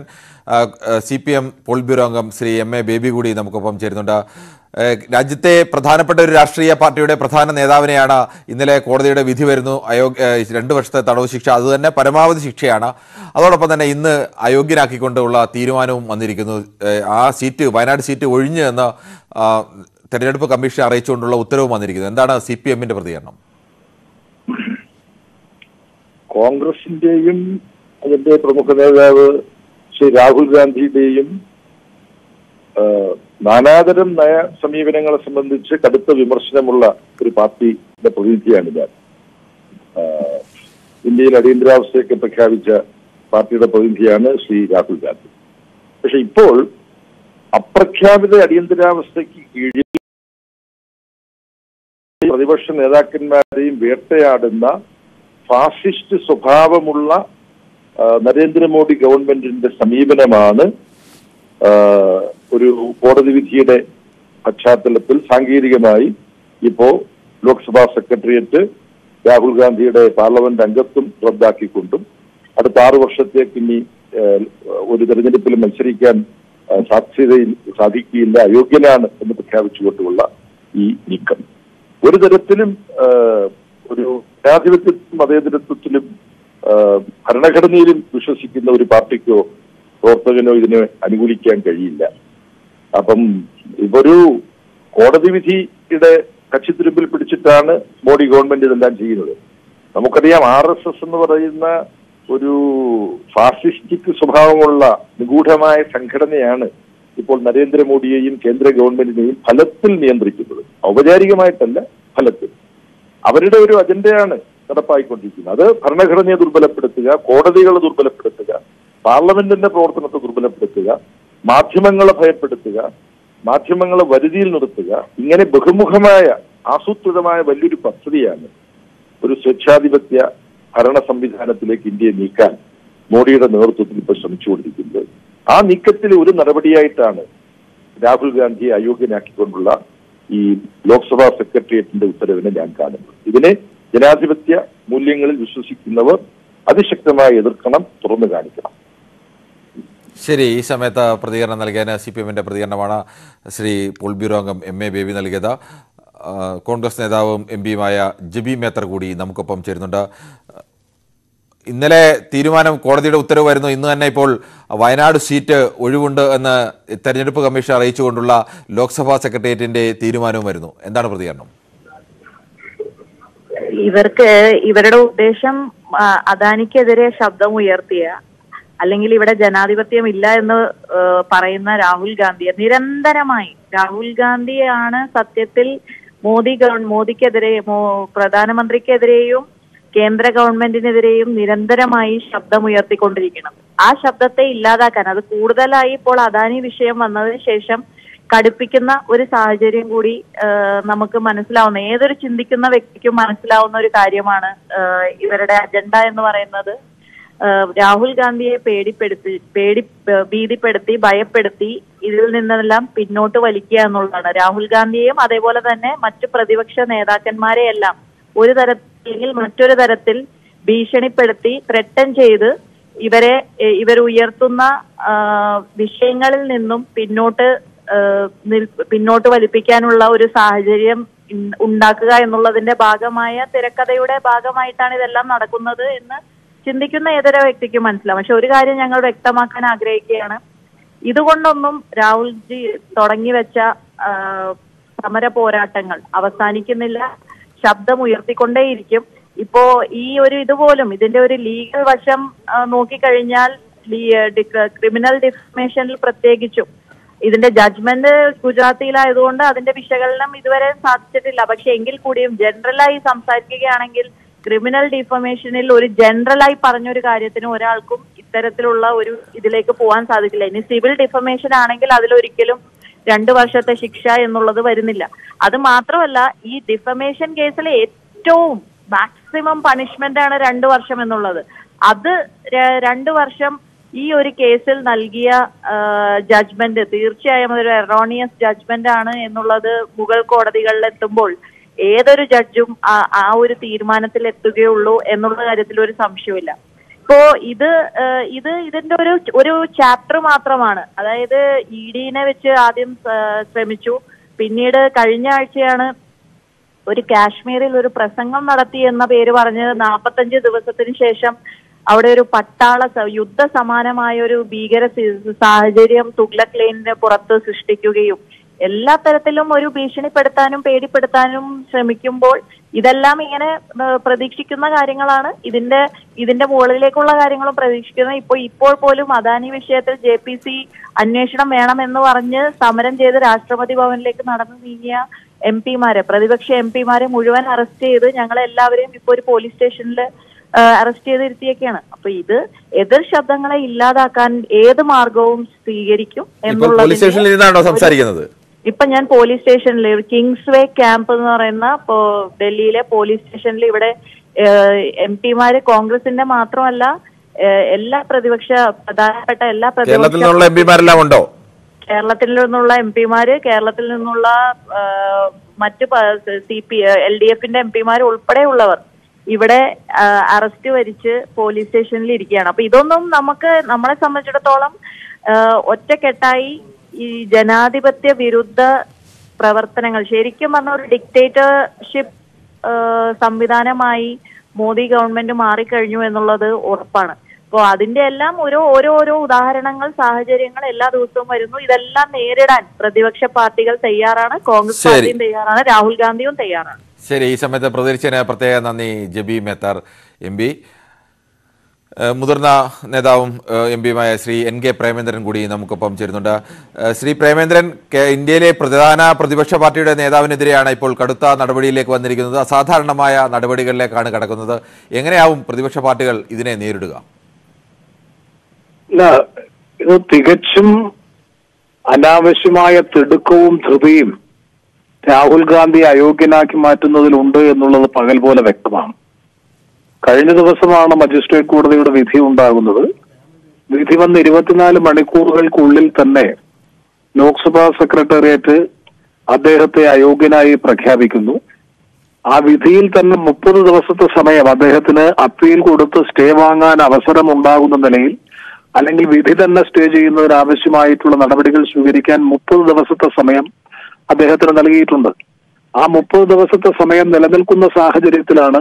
C P M polit bureau അംഗം ശ്രീ എം എ ബേബി കൂടി നമുക്കൊപ്പം ചേരുന്നുണ്ട് ഏഹ് രാജ്യത്തെ പ്രധാനപ്പെട്ട ഒരു രാഷ്ട്രീയ പാർട്ടിയുടെ പ്രധാന നേതാവിനെയാണ് ഇന്നലെ കോടതിയുടെ വിധി വരുന്നു അയോഗ്യ ഏഹ് രണ്ട് വർഷത്തെ തടവ് ശിക്ഷ അതുതന്നെ പരമാവധി ശിക്ഷയാണ് അതോടൊപ്പം തന്നെ ഇന്ന് അയോഗ്യനാക്കിക്കൊണ്ടുള്ള തീരുമാനവും വന്നിരിക്കുന്നു ഏഹ് ആ സീറ്റ് വയനാട് സീറ്റ് ഒഴിഞ്ഞ് എന്ന് ആ, തെരഞ്ഞെടുപ്പ് കമ്മീഷൻ അറിയിച്ചുകൊണ്ടുള്ള ഉത്തരവും വന്നിരിക്കുന്നു എന്താണ് സി പി എമ്മിന്റെ പ്രതികരണം കോൺഗ്രസിന്റെയും അതിന്റെ പ്രമുഖ നേതാവ് ശ്രീ രാഹുൽ ഗാന്ധിയുടെയും ആ, നാനാതരം നയ സമീപനങ്ങളെ സംബന്ധിച്ച് കടുത്ത വിമർശനമുള്ള ഒരു പാർട്ടിയുടെ പ്രതിനിധിയാണ് ഞാൻ ആ, ഇന്ത്യയിൽ അടിയന്തരാവസ്ഥയൊക്കെ പ്രഖ്യാപിച്ച പാർട്ടിയുടെ പ്രതിനിധിയാണ് ശ്രീ രാഹുൽ ഗാന്ധി പക്ഷെ ഇപ്പോൾ അപ്രഖ്യാപിത അടിയന്തരാവസ്ഥയ്ക്ക് കീഴിൽ പ്രതിപക്ഷ നേതാക്കന്മാരെയും വേട്ടയാടുന്ന ഫാസിസ്റ്റ് സ്വഭാവമുള്ള ആ, നരേന്ദ്രമോദി ഗവൺമെന്റിന്റെ സമീപനമാണ് ആ, ഒരു കോടതി വിധിയുടെ പശ്ചാത്തലത്തിൽ സാങ്കേതികമായി ഇപ്പോ ലോക്സഭാ സെക്രട്ടേറിയറ്റ് രാഹുൽ ഗാന്ധിയുടെ പാർലമെന്റ് അംഗത്വം റദ്ദാക്കിക്കൊണ്ടും അടുത്ത ആറു വർഷത്തേക്ക് ഇനി ആ, ഒരു തെരഞ്ഞെടുപ്പിൽ മത്സരിക്കാൻ ആ, സാധ്യതയിൽ സാധിക്കുകയില്ല അയോഗ്യനാണ് എന്ന് പ്രഖ്യാപിച്ചുകൊണ്ടുള്ള ഈ നീക്കം ഒരു തരത്തിലും ആ, ഒരു ജനാധിപത്യത്തിലും മതേതരത്വത്തിലും ആ, ഭരണഘടനയിലും വിശ്വസിക്കുന്ന ഒരു പാർട്ടിക്കോ പ്രവർത്തകനോ ഇതിനെ അനുകൂലിക്കാൻ കഴിയില്ല അപ്പം ഇതൊരു കോടതി വിധിയുടെ കക്ഷിത്തുരുമ്പിൽ പിടിച്ചിട്ടാണ് മോഡി ഗവൺമെന്റ് ഇതെല്ലാം ചെയ്യുന്നത് നമുക്കറിയാം ആർ എസ് എസ് എന്ന് പറയുന്ന ഒരു ഫാസിസ്റ്റിക് സ്വഭാവമുള്ള നിഗൂഢമായ സംഘടനയാണ് ഇപ്പോൾ നരേന്ദ്രമോദിയെയും കേന്ദ്ര ഗവൺമെന്റിനെയും ഫലത്തിൽ നിയന്ത്രിക്കുന്നത് ഔപചാരികമായിട്ടല്ല ഫലത്തിൽ അവരുടെ ഒരു അജണ്ടയാണ് നടപ്പായിക്കൊണ്ടിരിക്കുന്നത് അത് ഭരണഘടനയെ ദുർബലപ്പെടുത്തുക കോടതികളെ ദുർബലപ്പെടുത്തുക പാർലമെന്റിന്റെ പ്രവർത്തനത്തെ ദുർബലപ്പെടുത്തുക മാധ്യമങ്ങളെ ഭയപ്പെടുത്തുക മാധ്യമങ്ങളെ വരുതിയിൽ നിർത്തുക ഇങ്ങനെ ബഹുമുഖമായ ആസൂത്രിതമായ വലിയൊരു പദ്ധതിയാണ് ഒരു സ്വേച്ഛാധിപത്യ ഭരണ സംവിധാനത്തിലേക്ക് ഇന്ത്യയെ നീക്കാൻ മോഡിയുടെ നേതൃത്വത്തിൽ ഇപ്പോൾ ശ്രമിച്ചുകൊണ്ടിരിക്കുന്നത് ആ നീക്കത്തിലെ ഒരു നടപടിയായിട്ടാണ് രാഹുൽ ഗാന്ധിയെ അയോഗ്യനാക്കിക്കൊണ്ടുള്ള ഈ ലോക്സഭാ സെക്രട്ടേറിയറ്റിന്റെ ഉത്തരവിനെ ഞാൻ കാണുന്നത് ഇതിനെ ജനാധിപത്യ മൂല്യങ്ങളിൽ വിശ്വസിക്കുന്നവർ അതിശക്തമായി എതിർക്കണം തുറന്നു കാണിക്കണം ശരി ഈ സമയത്ത് പ്രതികരണം നൽകിയ സി പി എമ്മിൻ്റെ പ്രതികരണമാണ് ശ്രീ പോൾ ബ്യൂറോ അംഗം എം എ ബേബി നൽകിയത് ആ, കോൺഗ്രസ് നേതാവും എം പിയുമായ ജബി മേത്തർ കൂടി നമുക്കൊപ്പം ചേരുന്നുണ്ട് ഇന്നലെ തീരുമാനം കോടതിയുടെ ഉത്തരവ് വരുന്നു ഇന്ന് തന്നെ ഇപ്പോൾ വയനാട് സീറ്റ് ഒഴിവുണ്ട് എന്ന് തെരഞ്ഞെടുപ്പ് കമ്മീഷൻ അറിയിച്ചുകൊണ്ടുള്ള ലോക്സഭാ സെക്രട്ടേറിയറ്റിന്റെ തീരുമാനവും വരുന്നു എന്താണ് പ്രതികരണം ഇവർക്ക് ഇവരുടെ ഉദ്ദേശം ആ, അദാനിക്കെതിരെ ശബ്ദം ഉയർത്തിയ അല്ലെങ്കിൽ ഇവിടെ ജനാധിപത്യം ഇല്ല എന്ന് ആ, പറയുന്ന രാഹുൽ ഗാന്ധിയെ നിരന്തരമായി രാഹുൽ ഗാന്ധിയാണ് സത്യത്തിൽ മോദി ഗവൺ മോദിക്കെതിരെ മോ- പ്രധാനമന്ത്രിക്കെതിരെയും കേന്ദ്ര ഗവൺമെന്റിനെതിരെയും നിരന്തരമായി ശബ്ദമുയർത്തിക്കൊണ്ടിരിക്കണം ആ ശബ്ദത്തെ ഇല്ലാതാക്കാൻ അത് കൂടുതലായി ഇപ്പോൾ അദാനി വിഷയം വന്നതിന് ശേഷം കടുപ്പിക്കുന്ന ഒരു സാഹചര്യം കൂടി ആ, നമുക്ക് മനസ്സിലാവുന്ന ഏതൊരു ചിന്തിക്കുന്ന വ്യക്തിക്കും മനസ്സിലാവുന്ന ഒരു കാര്യമാണ് ആ, ഇവരുടെ അജണ്ട എന്ന് പറയുന്നത് ആ, രാഹുൽ ഗാന്ധിയെ പേടിപ്പെടുത്തി പേടി ഭീതിപ്പെടുത്തി ഭയപ്പെടുത്തി ഇതിൽ നിന്നെല്ലാം പിന്നോട്ട് വലിക്കുക എന്നുള്ളതാണ് രാഹുൽ ഗാന്ധിയെയും അതേപോലെ തന്നെ മറ്റു പ്രതിപക്ഷ നേതാക്കന്മാരെയെല്ലാം ഒരു തരത്തിൽ അല്ലെങ്കിൽ മറ്റൊരു തരത്തിൽ ഭീഷണിപ്പെടുത്തി ത്രട്ടൻ ചെയ്ത് ഇവരെ എ- ഇവർ ഉയർത്തുന്ന ആ, വിഷയങ്ങളിൽ നിന്നും പിന്നോട്ട് ആ, നിൽ- പിന്നോട്ട് വലിപ്പിക്കാനുള്ള ഒരു സാഹചര്യം ഇൻ- ഉണ്ടാക്കുക എന്നുള്ളതിന്റെ ഭാഗമായ തിരക്കഥയുടെ ഭാഗമായിട്ടാണ് ഇതെല്ലാം നടക്കുന്നത് എന്ന് ചിന്തിക്കുന്ന ഏതൊരു വ്യക്തിക്കും മനസ്സിലാവും പക്ഷെ ഒരു കാര്യം ഞങ്ങൾ വ്യക്തമാക്കാൻ ആഗ്രഹിക്കുകയാണ് ഇതുകൊണ്ടൊന്നും രാഹുൽജി തുടങ്ങി വെച്ച ആ, സമര പോരാട്ടങ്ങൾ അവസാനിക്കുന്നില്ല ശബ്ദം ഉയർത്തിക്കൊണ്ടേയിരിക്കും ഇപ്പോ ഈ ഒരു ഇതുപോലും ഇതിന്റെ ഒരു ലീഗൽ വശം ആ, നോക്കിക്കഴിഞ്ഞാൽ ക്രിമിനൽ ഡിഫമേഷനിൽ പ്രത്യേകിച്ചും ഇതിന്റെ ജഡ്ജ്മെന്റ് ഗുജറാത്തിയിലായതുകൊണ്ട് അതിന്റെ വിശകലനം ഇതുവരെ സാധിച്ചിട്ടില്ല പക്ഷെ എങ്കിൽ കൂടിയും ജനറലായി സംസാരിക്കുകയാണെങ്കിൽ ക്രിമിനൽ ഡിഫമേഷനിൽ ഒരു ജനറലായി പറഞ്ഞൊരു കാര്യത്തിന് ഒരാൾക്കും ഇത്തരത്തിലുള്ള ഒരു ഇതിലേക്ക് പോകാൻ സാധിക്കില്ല ഇനി സിവിൽ ഡിഫമേഷൻ ആണെങ്കിൽ അതിലൊരിക്കലും രണ്ടു വർഷത്തെ ശിക്ഷ എന്നുള്ളത് വരുന്നില്ല അത് മാത്രമല്ല ഈ ഡിഫമേഷൻ കേസിൽ ഏറ്റവും മാക്സിമം പണിഷ്മെന്റ് ആണ് രണ്ടു വർഷം എന്നുള്ളത് അത് ര- രണ്ടു വർഷം ഈ ഒരു കേസിൽ നൽകിയ ജഡ്ജ്മെന്റ് തീർച്ചയായും അതൊരു എറോണിയസ് ജഡ്ജ്മെന്റ് ആണ് എന്നുള്ളത് മുഗൾ കോടതികളിൽ എത്തുമ്പോൾ ഏതൊരു ജഡ്ജും ആ- ആ ഒരു തീരുമാനത്തിൽ എത്തുകയുള്ളൂ എന്നുള്ള കാര്യത്തിൽ ഒരു സംശയമില്ല ഇപ്പോ ഇത് ഏഹ്, ഇത് ഇതിന്റെ ഒരു ഒരു ചാപ്റ്റർ മാത്രമാണ് അതായത് ഇ ഡിനെ വെച്ച് ആദ്യം ഏഹ്, ശ്രമിച്ചു പിന്നീട് കഴിഞ്ഞ ആഴ്ചയാണ് ഒരു കാശ്മീരിൽ ഒരു പ്രസംഗം നടത്തി എന്ന പേര് പറഞ്ഞ് നാൽപ്പത്തഞ്ച് ദിവസത്തിന് ശേഷം അവിടെ ഒരു പട്ടാള സ- യുദ്ധ സമാനമായ ഒരു ഭീകര സി- സാഹചര്യം തുഗ്ലക് ലെയിനിന് പുറത്ത് സൃഷ്ടിക്കുകയും എല്ലാ തരത്തിലും ഒരു ഭീഷണിപ്പെടുത്താനും പേടിപ്പെടുത്താനും ശ്രമിക്കുമ്പോൾ ഇതെല്ലാം ഇങ്ങനെ ഏഹ്, പ്രതീക്ഷിക്കുന്ന കാര്യങ്ങളാണ് ഇതിന്റെ ഇതിന്റെ മുകളിലേക്കുള്ള കാര്യങ്ങളും പ്രതീക്ഷിക്കുന്നത് ഇപ്പോൾ ഇപ്പോൾ പോലും അദാനി വിഷയത്തിൽ ജെ പി സി അന്വേഷണം വേണമെന്ന് പറഞ്ഞ് സമരം ചെയ്ത് രാഷ്ട്രപതി ഭവനിലേക്ക് നടന്നു നീങ്ങിയ എം പിമാരെ പ്രതിപക്ഷ എം പിമാരെ മുഴുവൻ അറസ്റ്റ് ചെയ്ത് ഞങ്ങളെല്ലാവരെയും ഇപ്പോൾ ഒരു പോലീസ് സ്റ്റേഷനിൽ അറസ്റ്റ് ചെയ്തിരുത്തിയൊക്കെയാണ് അപ്പൊ ഇത് എതിർ ശബ്ദങ്ങളെ ഇല്ലാതാക്കാൻ ഏത് മാർഗവും സ്വീകരിക്കും ഇപ്പോൾ പോലീസ് സ്റ്റേഷനിൽ ഇരുന്നാണോ സംസാരിക്കുന്നത് ഇപ്പൊ ഞാൻ പോലീസ് സ്റ്റേഷനിൽ കിങ്സ് വേ ക്യാമ്പ് എന്ന് പറയുന്ന ഇപ്പോ ഡൽഹിയിലെ പോലീസ് സ്റ്റേഷനിൽ ഇവിടെ എം പിമാര് കോൺഗ്രസിന്റെ മാത്രമല്ല ഏഹ്, എല്ലാ പ്രതിപക്ഷ പ്രധാനപ്പെട്ട എല്ലാ കേരളത്തിൽ പ്രതിപക്ഷ നിന്നുള്ള എം പിമാരെല്ലാം ഉണ്ടോ കേരളത്തിൽ നിന്നുള്ള എം പിമാര് കേരളത്തിൽ നിന്നുള്ള ആ, മറ്റ് സി പി എൽ ഡി എഫിന്റെ എം പിമാർ ഉൾപ്പെടെയുള്ളവർ ഇവിടെ ആ, അറസ്റ്റ് വരിച്ച് പോലീസ് സ്റ്റേഷനിൽ ഇരിക്കുകയാണ് അപ്പൊ ഇതൊന്നും നമുക്ക് നമ്മളെ സംബന്ധിച്ചിടത്തോളം ആ, ഒറ്റക്കെട്ടായി ഈ ജനാധിപത്യ വിരുദ്ധ പ്രവർത്തനങ്ങൾ ശരിക്കും പറഞ്ഞ ഒരു ഡിക്റ്റേറ്റർഷിപ്പ് സംവിധാനമായി മോദി ഗവൺമെന്റ് മാറിക്കഴിഞ്ഞു എന്നുള്ളത് ഉറപ്പാണ് അപ്പോൾ അതിന്റെ എല്ലാം ഓരോ ഓരോരോ ഉദാഹരണങ്ങൾ സാഹചര്യങ്ങൾ എല്ലാ ദിവസവും വരുന്നു ഇതെല്ലാം നേരിടാൻ പ്രതിപക്ഷ പാർട്ടികൾ തയ്യാറാണ് കോൺഗ്രസ് ശരി. പാർട്ടിയും തയ്യാറാണ് രാഹുൽ ഗാന്ധിയും തയ്യാറാണ് ശരി ഈ സമയത്ത് പ്രതികരിച്ചതിന് പ്രത്യേക നന്ദി ജബി മേത്താർ എം പി ഏഹ് മുതിർന്ന നേതാവും ഏഹ് എം പിയുമായ ശ്രീ എൻ കെ പ്രേമേന്ദ്രൻ കൂടി നമുക്കൊപ്പം ചേരുന്നുണ്ട് ഏഹ് ശ്രീ പ്രേമേന്ദ്രൻ കേ- ഇന്ത്യയിലെ പ്രധാന പ്രതിപക്ഷ പാർട്ടിയുടെ നേതാവിനെതിരെയാണ് ഇപ്പോൾ കടുത്ത നടപടിയിലേക്ക് വന്നിരിക്കുന്നത് അസാധാരണമായ നടപടികളിലേക്കാണ് കടക്കുന്നത് എങ്ങനെയാവും പ്രതിപക്ഷ പാർട്ടികൾ ഇതിനെ നേരിടുക ഇല്ല ഇത് തികച്ചും അനാവശ്യമായ തിടുക്കവും ധൃതിയും രാഹുൽ ഗാന്ധി അയോഗ്യനാക്കി മാറ്റുന്നതിലുണ്ട് എന്നുള്ളത് പകൽ പോലെ വ്യക്തമാണ് കഴിഞ്ഞ ദിവസമാണ് മജിസ്ട്രേറ്റ് കോടതിയുടെ വിധി ഉണ്ടാകുന്നത് വിധി വന്ന് ഇരുപത്തിനാല് മണിക്കൂറുകൾക്കുള്ളിൽ തന്നെ ലോക്സഭാ സെക്രട്ടേറിയറ്റ് അദ്ദേഹത്തെ അയോഗ്യനായി പ്രഖ്യാപിക്കുന്നു ആ വിധിയിൽ തന്നെ മുപ്പത് ദിവസത്തെ സമയം അദ്ദേഹത്തിന് അപ്പീൽ കൊടുത്ത് സ്റ്റേ വാങ്ങാൻ അവസരം ഉണ്ടാകുന്ന നിലയിൽ അല്ലെങ്കിൽ വിധി തന്നെ സ്റ്റേ ചെയ്യുന്നതിന് ആവശ്യമായിട്ടുള്ള നടപടികൾ സ്വീകരിക്കാൻ മുപ്പത് ദിവസത്തെ സമയം അദ്ദേഹത്തിന് നൽകിയിട്ടുണ്ട് ആ മുപ്പത് ദിവസത്തെ സമയം നിലനിൽക്കുന്ന സാഹചര്യത്തിലാണ്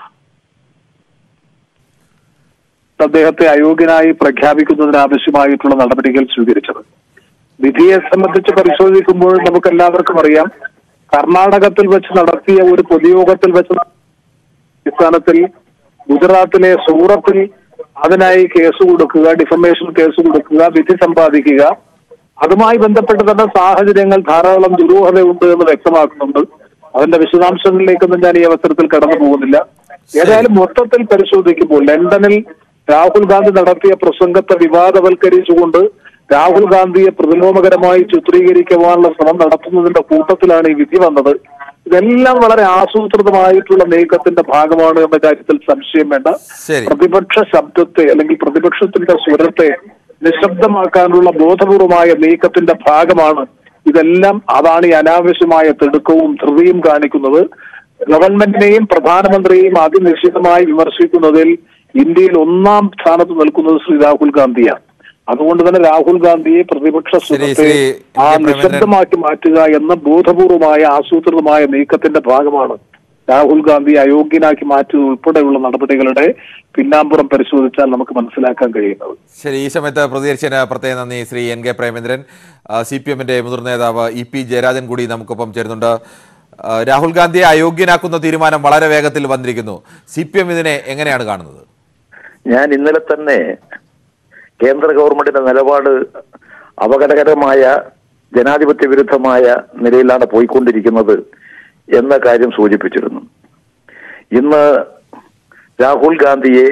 അദ്ദേഹത്തെ അയോഗ്യനായി പ്രഖ്യാപിക്കുന്നതിന് ആവശ്യമായിട്ടുള്ള നടപടികൾ സ്വീകരിച്ചത് വിധിയെ സംബന്ധിച്ച് പരിശോധിക്കുമ്പോൾ നമുക്ക് എല്ലാവർക്കും അറിയാം കർണാടകത്തിൽ വെച്ച് നടത്തിയ ഒരു പൊതുയോഗത്തിൽ വെച്ച് അടിസ്ഥാനത്തിൽ ഗുജറാത്തിലെ സൂറത്തിൽ അതിനായി കേസ് കൊടുക്കുക ഡിഫമേഷൻ കേസ് കൊടുക്കുക വിധി സമ്പാദിക്കുക അതുമായി ബന്ധപ്പെട്ട് തന്നെ സാഹചര്യങ്ങൾ ധാരാളം ദുരൂഹതയുണ്ട് എന്ന് വ്യക്തമാക്കുന്നുണ്ട് അതിന്റെ വിശദാംശങ്ങളിലേക്കൊന്നും ഞാൻ ഈ അവസരത്തിൽ കടന്നു പോകുന്നില്ല ഏതായാലും മൊത്തത്തിൽ പരിശോധിക്കുമ്പോൾ ലണ്ടനിൽ രാഹുൽ ഗാന്ധി നടത്തിയ പ്രസംഗത്തെ വിവാദവൽക്കരിച്ചുകൊണ്ട് രാഹുൽ ഗാന്ധിയെ പ്രതിലോമകരമായി ചിത്രീകരിക്കുവാനുള്ള ശ്രമം നടത്തുന്നതിന്റെ കൂട്ടത്തിലാണ് ഈ വിധി വന്നത് ഇതെല്ലാം വളരെ ആസൂത്രിതമായിട്ടുള്ള നീക്കത്തിന്റെ ഭാഗമാണ് എന്ന കാര്യത്തിൽ സംശയം വേണ്ട ശരി പ്രതിപക്ഷ ശബ്ദത്തെ അല്ലെങ്കിൽ പ്രതിപക്ഷത്തിന്റെ സ്വരത്തെ നിശബ്ദമാക്കാനുള്ള ബോധപൂർവമായ നീക്കത്തിന്റെ ഭാഗമാണ് ഇതെല്ലാം അതാണ് ഈ അനാവശ്യമായ തിടുക്കവും ധൃതിയും കാണിക്കുന്നത് ഗവൺമെന്റിനെയും പ്രധാനമന്ത്രിയെയും അതിനിശ്ചിതമായി വിമർശിക്കുന്നതിൽ ഇന്ത്യയിൽ ഒന്നാം സ്ഥാനത്ത് നിൽക്കുന്നത് ശ്രീ രാഹുൽ ഗാന്ധിയാണ് അതുകൊണ്ട് തന്നെ രാഹുൽ ഗാന്ധിയെ പ്രതിപക്ഷ സ്വരത്തെ ശ്രീ ആ എം. കെ. പ്രേമചന്ദ്രൻ. നിശബ്ദമാക്കി മാറ്റുക എന്ന ബോധപൂർവമായ ആസൂത്രിതമായ നീക്കത്തിന്റെ ഭാഗമാണ് രാഹുൽ ഗാന്ധി അയോഗ്യനാക്കി മാറ്റുന്നത് ഉൾപ്പെടെയുള്ള നടപടികളുടെ പിന്നാമ്പുറം പരിശോധിച്ചാൽ നമുക്ക് മനസ്സിലാക്കാൻ കഴിയുന്നത് ശരി ഈ സമയത്ത് പ്രതികരിച്ചതിന് പ്രത്യേക നന്ദി Shri N K Premachandran C P എമ്മിന്റെ മുതിർന്ന നേതാവ് ഇ പി ജയരാജൻ കൂടി നമുക്കൊപ്പം ചേരുന്നുണ്ട് ആ, രാഹുൽ ഗാന്ധിയെ അയോഗ്യനാക്കുന്ന തീരുമാനം വളരെ വേഗത്തിൽ വന്നിരിക്കുന്നു സി പി എം ഇതിനെ എങ്ങനെയാണ് കാണുന്നത് ഞാൻ ഇന്നലെ തന്നെ കേന്ദ്ര ഗവൺമെന്റിന്റെ നിലപാട് അപകടകരമായ ജനാധിപത്യ വിരുദ്ധമായ നിലയിലാണ് പോയിക്കൊണ്ടിരിക്കുന്നത് എന്ന കാര്യം സൂചിപ്പിച്ചിരുന്നു ഇന്ന് രാഹുൽ ഗാന്ധിയെ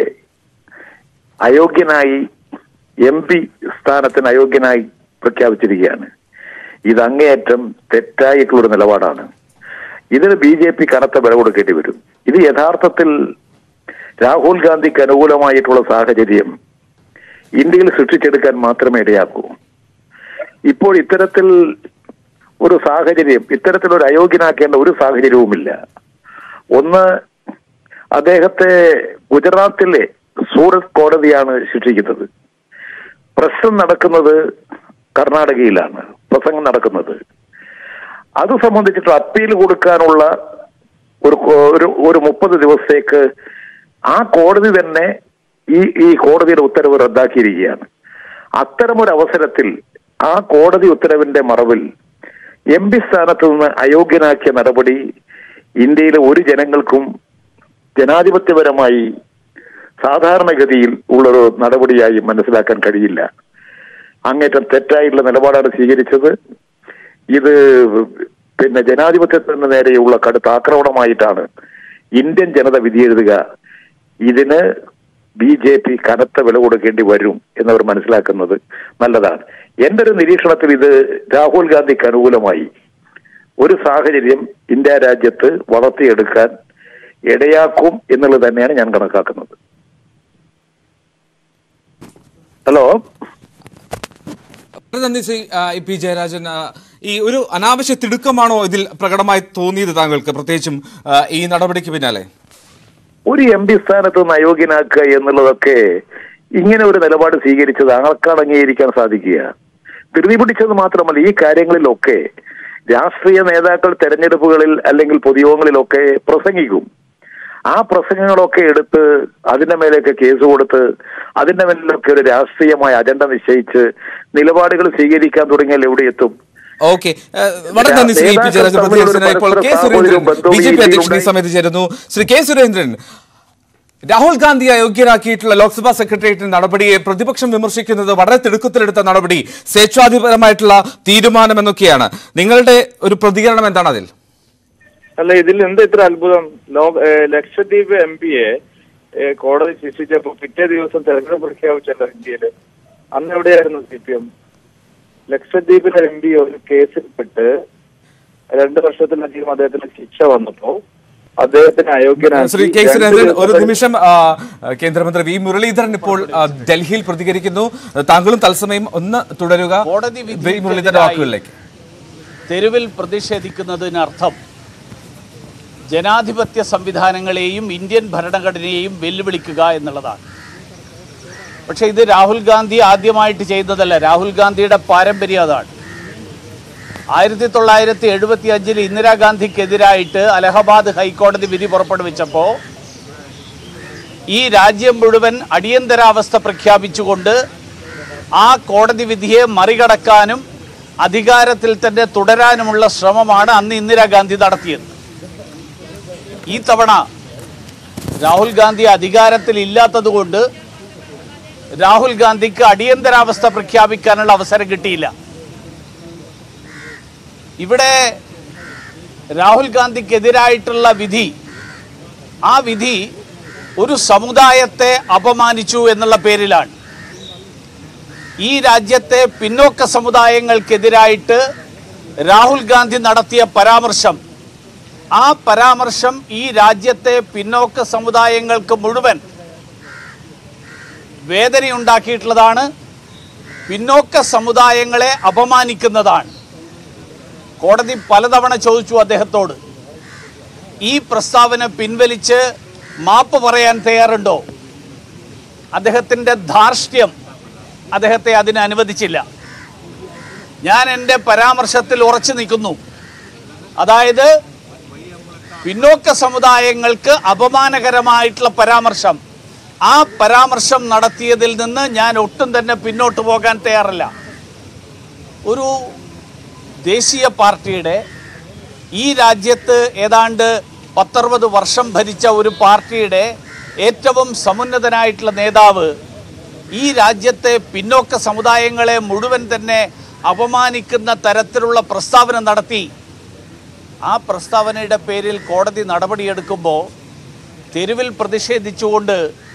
അയോഗ്യനായി എം പി സ്ഥാനത്തിന് അയോഗ്യനായി പ്രഖ്യാപിച്ചിരിക്കുകയാണ് ഇത് അങ്ങേയറ്റം തെറ്റായിട്ടുള്ള ഒരു നിലപാടാണ് ഇതിന് ബി ജെ പി കനത്ത വില കൊടുക്കേണ്ടി വരും ഇത് യഥാർത്ഥത്തിൽ രാഹുൽ ഗാന്ധിക്ക് അനുകൂലമായിട്ടുള്ള സാഹചര്യം ഇന്ത്യയിൽ സൃഷ്ടിച്ചെടുക്കാൻ മാത്രമേ ഇടയാക്കൂ ഇപ്പോൾ ഇത്തരത്തിൽ ഒരു സാഹചര്യം ഇത്തരത്തിലൊരു അയോഗ്യനാക്കേണ്ട ഒരു സാഹചര്യവുമില്ല ഒന്ന് അദ്ദേഹത്തെ ഗുജറാത്തിലെ സൂറത്ത് കോടതിയാണ് ശിക്ഷിക്കുന്നത് പ്രശ്നം നടക്കുന്നത് കർണാടകയിലാണ് പ്രസംഗം നടക്കുന്നത് അത് സംബന്ധിച്ചിട്ട് അപ്പീൽ കൊടുക്കാനുള്ള ഒരു കോ- ഒരു ഒരു മുപ്പത് ദിവസത്തേക്ക് ആ കോടതി തന്നെ ഈ ഈ കോടതിയുടെ ഉത്തരവ് റദ്ദാക്കിയിരിക്കുകയാണ് അത്തരമൊരു അവസരത്തിൽ ആ കോടതി ഉത്തരവിന്റെ മറവിൽ എം പി സ്ഥാനത്ത് നിന്ന് അയോഗ്യനാക്കിയ നടപടി ഇന്ത്യയിലെ ഒരു ജനങ്ങൾക്കും ജനാധിപത്യപരമായി സാധാരണഗതിയിൽ ഉള്ളൊരു നടപടിയായി മനസ്സിലാക്കാൻ കഴിയില്ല അങ്ങേറ്റം തെറ്റായിട്ടുള്ള നിലപാടാണ് സ്വീകരിച്ചത് ഇത് പിന്നെ ജനാധിപത്യത്തിന് നേരെയുള്ള കടുത്ത ആക്രമണമായിട്ടാണ് ഇന്ത്യൻ ജനത വിധിയെഴുതുക ഇതിന് ബി ജെ പി കനത്ത വില കൊടുക്കേണ്ടി വരും എന്നവർ മനസ്സിലാക്കുന്നത് നല്ലതാണ് എന്റെ ഒരു നിരീക്ഷണത്തിൽ ഇത് രാഹുൽ ഗാന്ധിക്ക് അനുകൂലമായി ഒരു സാഹചര്യം ഇന്ത്യ രാജ്യത്ത് വളർത്തിയെടുക്കാൻ ഇടയാക്കും എന്നുള്ളത് തന്നെയാണ് ഞാൻ കണക്കാക്കുന്നത് ഹലോ വളരെ നന്ദി ശ്രീ ആ, ഇ പി ജയരാജൻ ആ, ഈ ഒരു അനാവശ്യ തിടുക്കമാണോ ഇതിൽ പ്രകടമായി തോന്നിയത് താങ്കൾക്ക് പ്രത്യേകിച്ചും ആ, ഈ നടപടിക്ക് പിന്നാലെ ഒരു എം പി സ്ഥാനത്ത് നിന്ന് അയോഗ്യനാക്കുക എന്നുള്ളതൊക്കെ ഇങ്ങനെ ഒരു നിലപാട് സ്വീകരിച്ചത് ആർക്കാണ് അംഗീകരിക്കാൻ സാധിക്കുക ധൃതി പിടിച്ചത് മാത്രമല്ല ഈ കാര്യങ്ങളിലൊക്കെ രാഷ്ട്രീയ നേതാക്കൾ തെരഞ്ഞെടുപ്പുകളിൽ അല്ലെങ്കിൽ പൊതുയോഗങ്ങളിലൊക്കെ പ്രസംഗിക്കും ആ പ്രസംഗങ്ങളൊക്കെ എടുത്ത് അതിന്റെ മേലെയൊക്കെ കേസ് കൊടുത്ത് അതിന്റെ മേലിലൊക്കെ ഒരു രാഷ്ട്രീയമായ അജണ്ട നിശ്ചയിച്ച് നിലപാടുകൾ സ്വീകരിക്കാൻ തുടങ്ങിയാൽ എവിടെ എത്തും ഓക്കെ വളരെ നന്ദി ശ്രീ പി ജയരാജൻ നേതാക്കൾ പ്രതികരിച്ചതിനായി ഇപ്പോൾ കെ പരസ്പര സുരേന്ദ്രൻ ബന്ധവും ബി ജെ പി ഈ അധ്യക്ഷൻ ഈ രീതിയിലുണ്ടായി. സമയത്ത് ചേരുന്നു ശ്രീ കെ സുരേന്ദ്രൻ രാഹുൽ ഗാന്ധി അയോഗ്യരാക്കിയിട്ടുള്ള ലോക്സഭാ സെക്രട്ടേറിയറ്റിന്റെ നടപടിയെ പ്രതിപക്ഷം വിമർശിക്കുന്നത് വളരെ തിടുക്കത്തിലെടുത്ത നടപടി സ്വേച്ഛാധിപരമായിട്ടുള്ള തീരുമാനം എന്നൊക്കെയാണ് നിങ്ങളുടെ ഒരു പ്രതികരണം എന്താണ് അതിൽ അല്ല ഇതിൽ എന്താ ഇത്ര അത്ഭുതം ലോ- ഏ, ലക്ഷദ്വീപ് എം പിയെ കോടതി ശിക്ഷിച്ചപ്പോ പിറ്റേ ദിവസം തെരഞ്ഞെടുപ്പ് പ്രഖ്യാപിച്ചല്ലോ ഇന്ത്യയില് അന്ന് എവിടെയായിരുന്നു സി പി എം ലക്ഷദ്വീപിലെ എം പി ഒരു കേസിൽപ്പെട്ട് രണ്ട് വർഷത്തിലധികം അദ്ദേഹത്തിന് ശിക്ഷ വന്നപ്പോ അദ്ദേഹത്തിന് അയോഗ്യനാക്കി ശ്രീ കെ രണ്ട് സുരേന്ദ്രൻ ഒരു ദിവസം നിമിഷം ആ, കേന്ദ്രമന്ത്രി വി മുരളീധരൻ ഇപ്പോൾ ആ, ഡൽഹിയിൽ പ്രതികരിക്കുന്നു താങ്കളും തത്സമയം ഒന്ന് തുടരുക കോടതി വി മുരളീധരന്റെ വാക്കുകളിലേക്ക് തെരുവിൽ പ്രതിഷേധിക്കുന്നതിനർത്ഥം ജനാധിപത്യ സംവിധാനങ്ങളെയും ഇന്ത്യൻ ഭരണഘടനയെയും വെല്ലുവിളിക്കുക എന്നുള്ളതാണ് പക്ഷെ ഇത് രാഹുൽ ഗാന്ധി ആദ്യമായിട്ട് ചെയ്യുന്നതല്ല രാഹുൽ ഗാന്ധിയുടെ പാരമ്പര്യം അതാണ് ആയിരത്തി തൊള്ളായിരത്തി എഴുപത്തി അഞ്ചിൽ ഇന്ദിരാഗാന്ധിക്കെതിരായിട്ട് അലഹബാദ് ഹൈക്കോടതി വിധി പുറപ്പെടുവിച്ചപ്പോൾ ഈ രാജ്യം മുഴുവൻ അടിയന്തരാവസ്ഥ പ്രഖ്യാപിച്ചുകൊണ്ട് ആ കോടതി വിധിയെ മറികടക്കാനും അധികാരത്തിൽ തന്നെ തുടരാനുമുള്ള ശ്രമമാണ് അന്ന് ഇന്ദിരാഗാന്ധി നടത്തിയത് ഈ തവണ രാഹുൽ ഗാന്ധി അധികാരത്തിൽ ഇല്ലാത്തതുകൊണ്ട് രാഹുൽ ഗാന്ധിക്ക് അടിയന്തരാവസ്ഥ പ്രഖ്യാപിക്കാനുള്ള അവസരം കിട്ടിയില്ല ഇവിടെ രാഹുൽ ഗാന്ധിക്കെതിരായിട്ടുള്ള വിധി ആ വിധി ഒരു സമുദായത്തെ അപമാനിച്ചു എന്നുള്ള പേരിലാണ് ഈ രാജ്യത്തെ പിന്നോക്ക സമുദായങ്ങൾക്കെതിരായിട്ട് രാഹുൽ ഗാന്ധി നടത്തിയ പരാമർശം ആ പരാമർശം ഈ രാജ്യത്തെ പിന്നോക്ക സമുദായങ്ങൾക്ക് മുഴുവൻ വേദനയുണ്ടാക്കിയിട്ടുള്ളതാണ് പിന്നോക്ക സമുദായങ്ങളെ അപമാനിക്കുന്നതാണ് കോടതി പലതവണ ചോദിച്ചു അദ്ദേഹത്തോട് ഈ പ്രസ്താവന പിൻവലിച്ച് മാപ്പ് പറയാൻ തയ്യാറുണ്ടോ അദ്ദേഹത്തിൻ്റെ ധാർഷ്ട്യം അദ്ദേഹത്തെ അതിന് അനുവദിച്ചില്ല ഞാൻ എൻ്റെ പരാമർശത്തിൽ ഉറച്ചു നിൽക്കുന്നു അതായത് പിന്നോക്ക സമുദായങ്ങൾക്ക് അപമാനകരമായിട്ടുള്ള പരാമർശം ആ പരാമർശം നടത്തിയതിൽ നിന്ന് ഞാൻ ഒട്ടും തന്നെ പിന്നോട്ട് പോകാൻ തയ്യാറല്ല ഒരു ദേശീയ പാർട്ടിയുടെ ഈ രാജ്യത്ത് ഏതാണ്ട് പത്തറുപത് വർഷം ഭരിച്ച ഒരു പാർട്ടിയുടെ ഏറ്റവും സമുന്നതനായിട്ടുള്ള നേതാവ് ഈ രാജ്യത്തെ പിന്നോക്ക സമുദായങ്ങളെ മുഴുവൻ തന്നെ അപമാനിക്കുന്ന തരത്തിലുള്ള പ്രസ്താവന നടത്തി ആ പ്രസ്താവനയുടെ പേരിൽ കോടതി നടപടിയെടുക്കുമ്പോൾ തെരുവിൽ പ്രതിഷേധിച്ചുകൊണ്ട്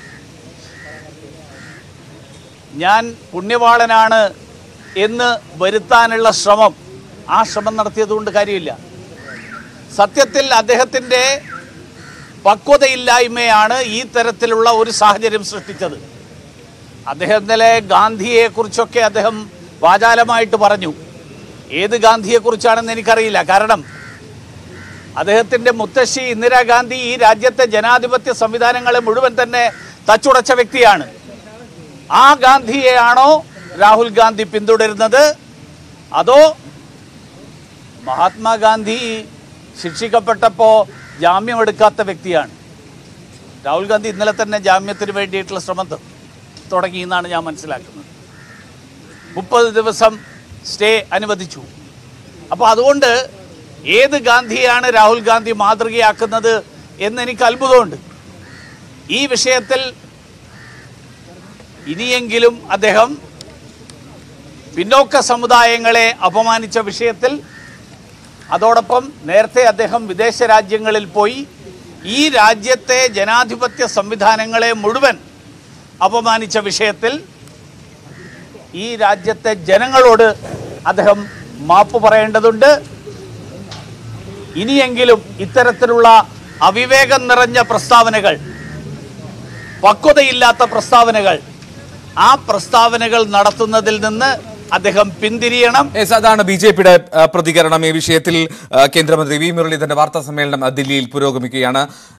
ഞാൻ പുണ്യവാളനാണ് എന്ന് വരുത്താനുള്ള ശ്രമം ആ ശ്രമം നടത്തിയതുകൊണ്ട് കാര്യമില്ല സത്യത്തിൽ അദ്ദേഹത്തിൻ്റെ പക്വതയില്ലായ്മയാണ് ഈ തരത്തിലുള്ള ഒരു സാഹചര്യം സൃഷ്ടിച്ചത് അദ്ദേഹം ഇന്നലെ ഗാന്ധിയെക്കുറിച്ചൊക്കെ അദ്ദേഹം വാചാലമായിട്ട് പറഞ്ഞു ഏത് ഗാന്ധിയെക്കുറിച്ചാണെന്ന് എനിക്കറിയില്ല കാരണം അദ്ദേഹത്തിൻ്റെ മുത്തശ്ശി ഇന്ദിരാഗാന്ധി ഈ രാജ്യത്തെ ജനാധിപത്യ സംവിധാനങ്ങളെ മുഴുവൻ തന്നെ തച്ചുടച്ച വ്യക്തിയാണ് ആ ഗാന്ധിയെയാണോ രാഹുൽ ഗാന്ധി പിന്തുടരുന്നത് അതോ മഹാത്മാഗാന്ധി ശിക്ഷിക്കപ്പെട്ടപ്പോൾ ജാമ്യമെടുക്കാത്ത വ്യക്തിയാണ് രാഹുൽ ഗാന്ധി ഇന്നലെ തന്നെ ജാമ്യത്തിന് വേണ്ടിയിട്ടുള്ള ശ്രമം ത- തുടങ്ങി എന്നാണ് ഞാൻ മനസ്സിലാക്കുന്നത് മുപ്പത് ദിവസം സ്റ്റേ അനുവദിച്ചു അപ്പോൾ അതുകൊണ്ട് ഏത് ഗാന്ധിയാണ് രാഹുൽ ഗാന്ധി മാതൃകയാക്കുന്നത് എന്ന് എനിക്ക് അത്ഭുതമുണ്ട് ഈ വിഷയത്തിൽ ഇനിയെങ്കിലും അദ്ദേഹം പിന്നോക്ക സമുദായങ്ങളെ അപമാനിച്ച വിഷയത്തിൽ അതോടൊപ്പം നേരത്തെ അദ്ദേഹം വിദേശ രാജ്യങ്ങളിൽ പോയി ഈ രാജ്യത്തെ ജനാധിപത്യ സംവിധാനങ്ങളെ മുഴുവൻ അപമാനിച്ച വിഷയത്തിൽ ഈ രാജ്യത്തെ ജനങ്ങളോട് അദ്ദേഹം മാപ്പ് പറയേണ്ടതുണ്ട് ഇനിയെങ്കിലും ഇത്തരത്തിലുള്ള അവിവേകം നിറഞ്ഞ പ്രസ്താവനകൾ പക്വതയില്ലാത്ത പ്രസ്താവനകൾ ആ പ്രസ്താവനകൾ നടത്തുന്നതിൽ നിന്ന് അദ്ദേഹം പിന്തിരിയണം Yes, അതാണ് ബി ജെ പിയുടെ പ്രതികരണം ഈ വിഷയത്തിൽ ആ, കേന്ദ്രമന്ത്രി വി മുരളീധരന്റെ വാർത്താ സമ്മേളനം ആ, ദില്ലിയിൽ പുരോഗമിക്കുകയാണ്